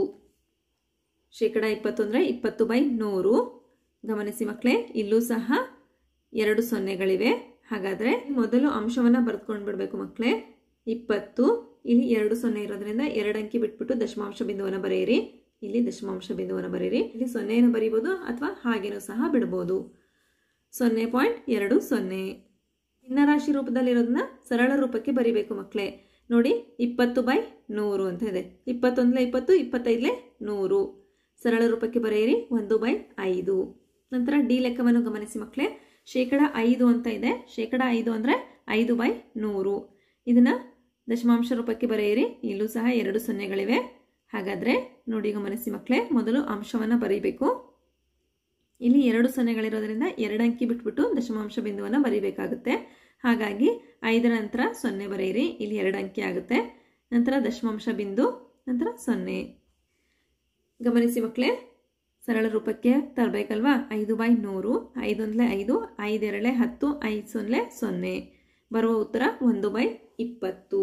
ಶೇಕಡ ಇಪ್ಪತ್ತು ಅಂದರೆ ಇಪ್ಪತ್ತು ಬೈ ನೂರು ಗಮನಿಸಿ ಮಕ್ಕಳೇ ಇಲ್ಲೂ ಸಹ ಎರಡು ಸೊನ್ನೆಗಳಿವೆ ಹಾಗಾದರೆ ಮೊದಲು ಅಂಶವನ್ನು ಬರೆದುಕೊಂಡು ಬಿಡಬೇಕು ಮಕ್ಕಳೇ ಇಪ್ಪತ್ತು ಇಲ್ಲಿ ಎರಡು ಸೊನ್ನೆ ಇರೋದ್ರಿಂದ ಎರಡು ಅಂಕಿ ಬಿಟ್ಬಿಟ್ಟು ದಶಮಾಂಶ ಬಿಂದುವನ್ನು ಬರೆಯಿರಿ ಇಲ್ಲಿ ದಶಮಾಂಶ ಬಿಂದುವನ್ನು ಬರೀರಿ ಇಲ್ಲಿ ಸೊನ್ನೆಯನ್ನು ಬರೀಬೋದು ಅಥವಾ ಹಾಗೇನೂ ಸಹ ಬಿಡ್ಬೋದು ಸೊನ್ನೆ ಪಾಯಿಂಟ್ ಎರಡು ಸೊನ್ನೆ ಭಿನ್ನರಾಶಿ ರೂಪದಲ್ಲಿರೋದನ್ನ ಸರಳ ರೂಪಕ್ಕೆ ಬರಿಬೇಕು ಮಕ್ಕಳೇ ನೋಡಿ ಇಪ್ಪತ್ತು ಬೈ ನೂರು ಅಂತ ಇದೆ ಇಪ್ಪತ್ತೊಂದಲೆ ಇಪ್ಪತ್ತು ಇಪ್ಪತ್ತೈದಲೆ ನೂರು ಸರಳ ರೂಪಕ್ಕೆ ಬರೆಯಿರಿ ಒಂದು ಬೈ ಐದು ನಂತರ ಡಿ ಲೆಕ್ಕವನ್ನು ಗಮನಿಸಿ ಮಕ್ಕಳೇ ಶೇಕಡ ಐದು ಅಂತ ಇದೆ ಶೇಕಡ ಐದು ಅಂದರೆ ಐದು ಬೈ ನೂರು ಇದನ್ನ ದಶಮಾಂಶ ರೂಪಕ್ಕೆ ಬರೆಯಿರಿ ಇಲ್ಲೂ ಸಹ ಎರಡು ಸೊನ್ನೆಗಳಿವೆ ಹಾಗಾದ್ರೆ ನೋಡಿ ಗಮನಿಸಿ ಮಕ್ಕಳೇ ಮೊದಲು ಅಂಶವನ್ನು ಬರೀಬೇಕು ಇಲ್ಲಿ ಎರಡು ಸೊನ್ನೆಗಳಿರೋದ್ರಿಂದ ಎರಡು ಅಂಕಿ ಬಿಟ್ಬಿಟ್ಟು ದಶಮಾಂಶ ಬಿಂದುವನ್ನು ಬರೀಬೇಕಾಗುತ್ತೆ ಹಾಗಾಗಿ ಐದರ ನಂತರ ಸೊನ್ನೆ ಬರೆಯಿರಿ ಇಲ್ಲಿ ಎರಡು ಅಂಕಿ ಆಗುತ್ತೆ ನಂತರ ದಶಮಾಂಶ ಬಿಂದು ನಂತರ ಸೊನ್ನೆ ಗಮನಿಸಿ ಮಕ್ಕಳೇ ಸರಳ ರೂಪಕ್ಕೆ ತರಬೇಕಲ್ವಾ ಐದು ಬೈ ನೂರು ಐದೊಂದಲೆ ಐದು ಐದೆರಳೆ ಹತ್ತು ಐದು ಸೊನ್ನೆ ಸೊನ್ನೆ ಬರುವ ಉತ್ತರ ಒಂದು ಬೈ ಇಪ್ಪತ್ತು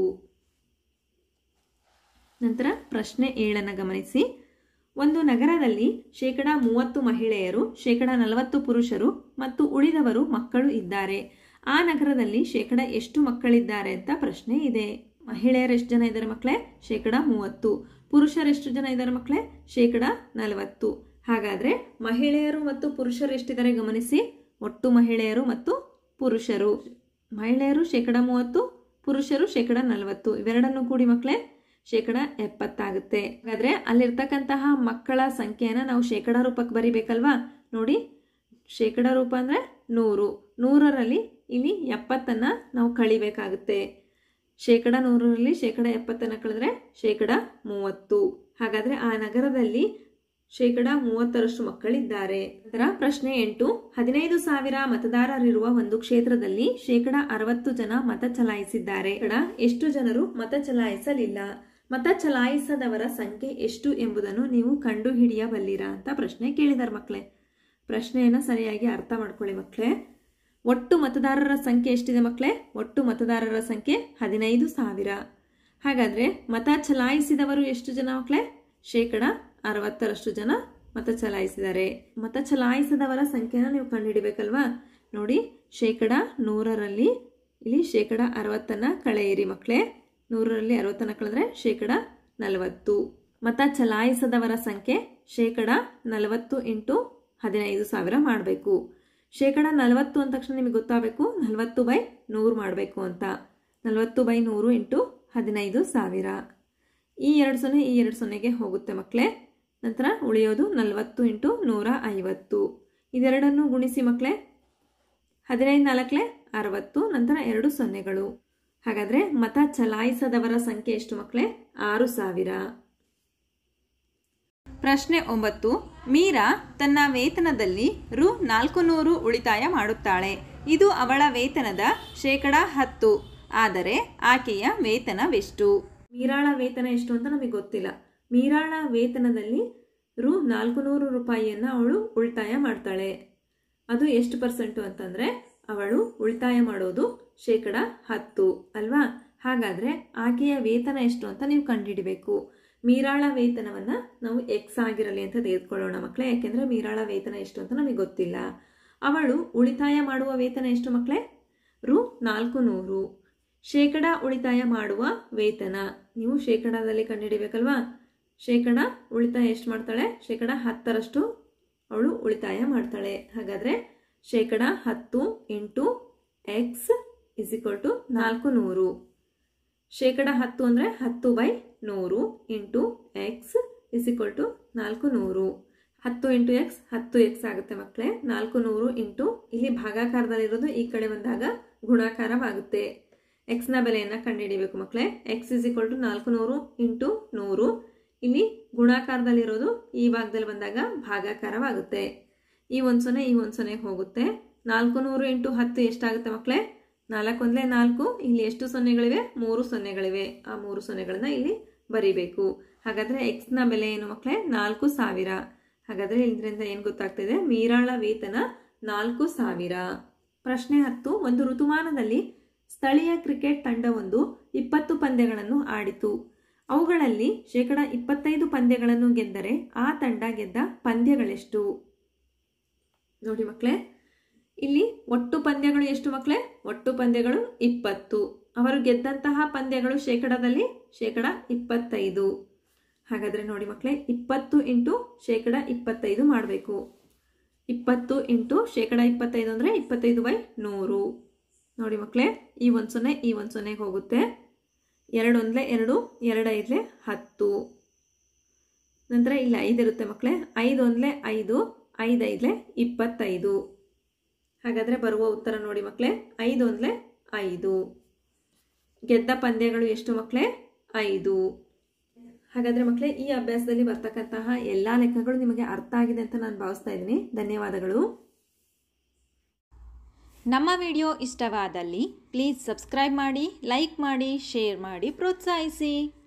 ನಂತರ ಪ್ರಶ್ನೆ ಏಳನ್ನು ಗಮನಿಸಿ ಒಂದು ನಗರದಲ್ಲಿ ಶೇಕಡ ಮೂವತ್ತು ಮಹಿಳೆಯರು ಶೇಕಡ ನಲವತ್ತು ಪುರುಷರು ಮತ್ತು ಉಳಿದವರು ಮಕ್ಕಳು ಇದ್ದಾರೆ ಆ ನಗರದಲ್ಲಿ ಶೇಕಡ ಎಷ್ಟು ಮಕ್ಕಳಿದ್ದಾರೆ ಅಂತ ಪ್ರಶ್ನೆ ಇದೆ ಮಹಿಳೆಯರು ಎಷ್ಟು ಜನ ಇದ್ದಾರೆ ಮಕ್ಕಳೇ ಶೇಕಡ ಮೂವತ್ತು ಪುರುಷರು ಎಷ್ಟು ಜನ ಇದ್ದಾರೆ ಮಕ್ಕಳೇ ಶೇಕಡ ನಲವತ್ತು ಹಾಗಾದ್ರೆ ಮಹಿಳೆಯರು ಮತ್ತು ಪುರುಷರು ಎಷ್ಟಿದ್ದಾರೆ ಗಮನಿಸಿ ಒಟ್ಟು ಮಹಿಳೆಯರು ಮತ್ತು ಪುರುಷರು ಮಹಿಳೆಯರು ಶೇಕಡ ಮೂವತ್ತು ಪುರುಷರು ಶೇಕಡ ನಲವತ್ತು ಇವೆರಡನ್ನು ಕೂಡಿ ಮಕ್ಕಳೇ ಶೇಕಡ ಎಪ್ಪತ್ತಾಗುತ್ತೆ ಹಾಗಾದ್ರೆ ಅಲ್ಲಿರ್ತಕ್ಕಂತಹ ಮಕ್ಕಳ ಸಂಖ್ಯೆಯನ್ನ ನಾವು ಶೇಕಡ ರೂಪಕ್ಕೆ ಬರಿಬೇಕಲ್ವಾ ನೋಡಿ ಶೇಕಡ ರೂಪ ಅಂದ್ರೆ ನೂರು ನೂರರಲ್ಲಿ ಇಲ್ಲಿ ಎಪ್ಪತ್ತನ್ನ ನಾವು ಕಳಿಬೇಕಾಗುತ್ತೆ ಶೇಕಡ ನೂರರಲ್ಲಿ ಶೇಕಡ ಎಪ್ಪತ್ತನ್ನ ಕಳೆದ್ರೆ ಶೇಕಡ ಮೂವತ್ತು ಹಾಗಾದ್ರೆ ಆ ನಗರದಲ್ಲಿ ಶೇಕಡ ಮೂವತ್ತರಷ್ಟು ಮಕ್ಕಳಿದ್ದಾರೆ ನಂತರ ಪ್ರಶ್ನೆ ಎಂಟು ಹದಿನೈದು ಸಾವಿರ ಮತದಾರರಿರುವ ಒಂದು ಕ್ಷೇತ್ರದಲ್ಲಿ ಶೇಕಡ ಅರವತ್ತು ಜನ ಮತ ಚಲಾಯಿಸಿದ್ದಾರೆ ಶೇಕಡ ಎಷ್ಟು ಜನರು ಮತ ಚಲಾಯಿಸಲಿಲ್ಲ ಮತ ಚಲಾಯಿಸದವರ ಸಂಖ್ಯೆ ಎಷ್ಟು ಎಂಬುದನ್ನು ನೀವು ಕಂಡುಹಿಡಿಯಬಲ್ಲಿರಾ ಅಂತ ಪ್ರಶ್ನೆ ಕೇಳಿದಾರೆ ಮಕ್ಕಳೇ ಪ್ರಶ್ನೆಯನ್ನು ಸರಿಯಾಗಿ ಅರ್ಥ ಮಾಡ್ಕೊಳ್ಳಿ ಮಕ್ಕಳೇ ಒಟ್ಟು ಮತದಾರರ ಸಂಖ್ಯೆ ಎಷ್ಟಿದೆ ಮಕ್ಕಳೇ ಒಟ್ಟು ಮತದಾರರ ಸಂಖ್ಯೆ ಹದಿನೈದು ಸಾವಿರ ಹಾಗಾದ್ರೆ ಮತ ಚಲಾಯಿಸಿದವರು ಎಷ್ಟು ಜನ ಮಕ್ಕಳೇ ಶೇಕಡ ಅರವತ್ತರಷ್ಟು ಜನ ಮತ ಚಲಾಯಿಸಿದ್ದಾರೆ ಮತ ಚಲಾಯಿಸದವರ ಸಂಖ್ಯೆನ ನೀವು ಕಂಡುಹಿಡಿಬೇಕಲ್ವಾ ನೋಡಿ ಶೇಕಡ ನೂರರಲ್ಲಿ ಇಲ್ಲಿ ಶೇಕಡ ಅರವತ್ತನ್ನ ಕಳೆಯಿರಿ ಮಕ್ಕಳೇ ನೂರರಲ್ಲಿ ಅರವತ್ತನ್ನ ಕಳೆದ್ರೆ ಶೇಕಡ ನಲವತ್ತು ಮತ ಚಲಾಯಿಸದವರ ಸಂಖ್ಯೆ ಶೇಕಡ ನಲವತ್ತು ಇಂಟು ಹದಿನೈದು ಸಾವಿರ ಮಾಡಬೇಕು ಶೇಕಡ ನಲವತ್ತು ಅಂದ ತಕ್ಷಣ ನಿಮಗೆ ಗೊತ್ತಾಗಬೇಕು ನಲವತ್ತು ಬೈ ನೂರು ಮಾಡಬೇಕು ಅಂತ ನಲವತ್ತು ಬೈ ನೂರು ಇಂಟು ಹದಿನೈದು ಸಾವಿರ ಈ ಎರಡು ಸೊನ್ನೆ ಈ ಎರಡು ಸೊನ್ನೆಗೆ ಹೋಗುತ್ತೆ ಮಕ್ಕಳೇ ನಂತರ ಉಳಿಯೋದು ನಲವತ್ತು ಇಂಟು ನೂರ ಐವತ್ತು ಇದೆರಡನ್ನು ಗುಣಿಸಿ ಮಕ್ಕಳೇ ಹದಿನೈದು ನಾಲ್ಕಲೆ ಅರವತ್ತು ನಂತರ ಎರಡು ಸೊನ್ನೆಗಳು ಹಾಗಾದರೆ ಮತ ಚಲಾಯಿಸದವರ ಸಂಖ್ಯೆ ಎಷ್ಟು ಮಕ್ಕಳೇ ಆರು ಸಾವಿರ ಪ್ರಶ್ನೆ ಒಂಬತ್ತು ಮೀರಾ ತನ್ನ ವೇತನದಲ್ಲಿ ರು ನಾಲ್ಕು ನೂರು ಉಳಿತಾಯ ಮಾಡುತ್ತಾಳೆ ಇದು ಅವಳ ವೇತನದ ಶೇಕಡ ಹತ್ತು ಆದರೆ ಆಕೆಯ ವೇತನವೆಷ್ಟು ಮೀರಾಳ ವೇತನ ಎಷ್ಟು ಅಂತ ನಮಗೆ ಗೊತ್ತಿಲ್ಲ ಮೀರಾಳ ವೇತನದಲ್ಲಿ ರು ನಾಲ್ಕು ನೂರು ರೂಪಾಯಿಯನ್ನು ಅವಳು ಉಳಿತಾಯ ಮಾಡ್ತಾಳೆ ಅದು ಎಷ್ಟು ಪರ್ಸೆಂಟು ಅಂತಂದರೆ ಅವಳು ಉಳಿತಾಯ ಮಾಡೋದು ಶೇಕಡ ಹತ್ತು ಅಲ್ವಾ ಹಾಗಾದರೆ ಆಕೆಯ ವೇತನ ಎಷ್ಟು ಅಂತ ನೀವು ಕಂಡುಹಿಡಿಬೇಕು ಮೀರಾಳ ವೇತನವನ್ನು ನಾವು ಎಕ್ಸ್ ಆಗಿರಲಿ ಅಂತ ತೆಗೆದುಕೊಳ್ಳೋಣ ಮಕ್ಕಳೇ ಯಾಕೆಂದರೆ ಮೀರಾಳ ವೇತನ ಎಷ್ಟು ಅಂತ ನಮಗೆ ಗೊತ್ತಿಲ್ಲ ಅವಳು ಉಳಿತಾಯ ಮಾಡುವ ವೇತನ ಎಷ್ಟು ಮಕ್ಕಳೇ ರು ನಾಲ್ಕು ನೂರು ಶೇಕಡ ಉಳಿತಾಯ ಮಾಡುವ ವೇತನ ನೀವು ಶೇಕಡದಲ್ಲಿ ಕಂಡುಹಿಡಿಬೇಕಲ್ವಾ ಶೇಕಡ ಉಳಿತಾಯ ಎಷ್ಟು ಮಾಡ್ತಾಳೆ ಶೇಕಡ ಹತ್ತರಷ್ಟು ಅವಳು ಉಳಿತಾಯ ಮಾಡ್ತಾಳೆ ಹಾಗಾದರೆ ಶೇಕಡ ಹತ್ತು into x is equal to ನಾಲ್ಕು ನೂರು ಶೇಕಡ ಹತ್ತು ಅಂದರೆ ಹತ್ತು ಬೈ ನೂರು into x is equal to ನಾಲ್ಕು ನೂರು ಹತ್ತು ಇಂಟು ಎಕ್ಸ್ ಹತ್ತು ಎಕ್ಸ್ ಆಗುತ್ತೆ ಮಕ್ಕಳೇ ನಾಲ್ಕು ನೂರು ಇಂಟು ಇಲ್ಲಿ ಭಾಗಾಕಾರದಲ್ಲಿರೋದು ಈ ಕಡೆ ಬಂದಾಗ ಗುಣಾಕಾರವಾಗುತ್ತೆ ಎಕ್ಸ್ನ ಬೆಲೆಯನ್ನು ಕಂಡುಹಿಡಿಬೇಕು ಮಕ್ಕಳೇ ಎಕ್ಸ್ ಇಸ್ ಇಕ್ವಲ್ ಟು ನಾಲ್ಕು ನೂರು ಇಂಟು ನೂರು ಇಲ್ಲಿ ಗುಣಾಕಾರದಲ್ಲಿರೋದು ಈ ಭಾಗದಲ್ಲಿ ಬಂದಾಗ ಭಾಗಾಕಾರವಾಗುತ್ತೆ ಈ ಒಂದು ಸೊನ್ನೆ ಈ ಒಂದು ಸೊನ್ನೆಗೆ ಹೋಗುತ್ತೆ ನಾಲ್ಕು ನೂರು ಇಂಟು ಹತ್ತು ಎಷ್ಟಾಗುತ್ತೆ ಮಕ್ಕಳೇ ನಾಲ್ಕು ಒಂದಲೇ ನಾಲ್ಕು ಇಲ್ಲಿ ಎಷ್ಟು ಸೊನ್ನೆಗಳಿವೆ ಮೂರು ಸೊನ್ನೆಗಳಿವೆ ಆ ಮೂರು ಸೊನ್ನೆಗಳನ್ನ ಇಲ್ಲಿ ಬರಿಬೇಕು ಹಾಗಾದರೆ ಎಕ್ಸ್ನ ಬೆಲೆ ಏನು ಮಕ್ಕಳೇ ನಾಲ್ಕು ಸಾವಿರ ಹಾಗಾದರೆ ಇದರಿಂದ ಏನು ಗೊತ್ತಾಗ್ತಿದೆ ಮೀರಾಳ ವೇತನ ನಾಲ್ಕು ಸಾವಿರ ಪ್ರಶ್ನೆ ಹತ್ತು ಒಂದು ಋತುಮಾನದಲ್ಲಿ ಸ್ಥಳೀಯ ಕ್ರಿಕೆಟ್ ತಂಡವೊಂದು ಇಪ್ಪತ್ತು ಪಂದ್ಯಗಳನ್ನು ಆಡಿತು ಅವುಗಳಲ್ಲಿ ಶೇಕಡ ಇಪ್ಪತ್ತೈದು ಪಂದ್ಯಗಳನ್ನು ಗೆದ್ದರೆ ಆ ತಂಡ ಗೆದ್ದ ಪಂದ್ಯಗಳೆಷ್ಟು ನೋಡಿ ಮಕ್ಕಳೇ ಇಲ್ಲಿ ಒಟ್ಟು ಪಂದ್ಯಗಳು ಎಷ್ಟು ಮಕ್ಕಳೇ ಒಟ್ಟು ಪಂದ್ಯಗಳು ಇಪ್ಪತ್ತು ಅವರು ಗೆದ್ದಂತಹ ಪಂದ್ಯಗಳು ಶೇಕಡದಲ್ಲಿ ಶೇಕಡ ಇಪ್ಪತ್ತೈದು ಹಾಗಾದರೆ ನೋಡಿ ಮಕ್ಕಳೇ ಇಪ್ಪತ್ತು ಇಂಟು ಶೇಕಡ ಇಪ್ಪತ್ತೈದು ಮಾಡಬೇಕು ಇಪ್ಪತ್ತು ಇಂಟು ಶೇಕಡ ಇಪ್ಪತ್ತೈದು ಅಂದರೆ ಇಪ್ಪತ್ತೈದು ಬೈ ನೂರು ನೋಡಿ ಮಕ್ಕಳೇ ಈ ಒಂದು ಸೊನ್ನೆ ಈ ಒಂದು ಸೊನ್ನೆಗೆ ಹೋಗುತ್ತೆ ಎರಡು ಒಂದಲೇ ಎರಡು ಎರಡು ಐದಲೇ ಹತ್ತು ನಂತರ ಇಲ್ಲಿ ಐದು ಇರುತ್ತೆ ಮಕ್ಕಳೇ ಐದು ಒಂದಲೇ ಐದು ಐದು ಐದಲೇ ಇಪ್ಪತ್ತೈದು ಹಾಗಾದರೆ ಬರುವ ಉತ್ತರ ನೋಡಿ ಮಕ್ಕಳೇ ಐದು ಒಂದಲೇ ಐದು ಗೆದ್ದ ಪಂದ್ಯಗಳು ಎಷ್ಟು ಮಕ್ಕಳೇ ಐದು ಹಾಗಾದರೆ ಮಕ್ಕಳೇ ಈ ಅಭ್ಯಾಸದಲ್ಲಿ ಬರ್ತಕ್ಕಂತಹ ಎಲ್ಲ ಲೆಕ್ಕಗಳು ನಿಮಗೆ ಅರ್ಥ ಆಗಿದೆ ಅಂತ ನಾನು ಭಾವಿಸ್ತಾ ಇದ್ದೀನಿ ಧನ್ಯವಾದಗಳು ನಮ್ಮ ವಿಡಿಯೋ ಇಷ್ಟವಾದಲ್ಲಿ ಪ್ಲೀಸ್ ಸಬ್ಸ್ಕ್ರೈಬ್ ಮಾಡಿ ಲೈಕ್ ಮಾಡಿ ಶೇರ್ ಮಾಡಿ ಪ್ರೋತ್ಸಾಹಿಸಿ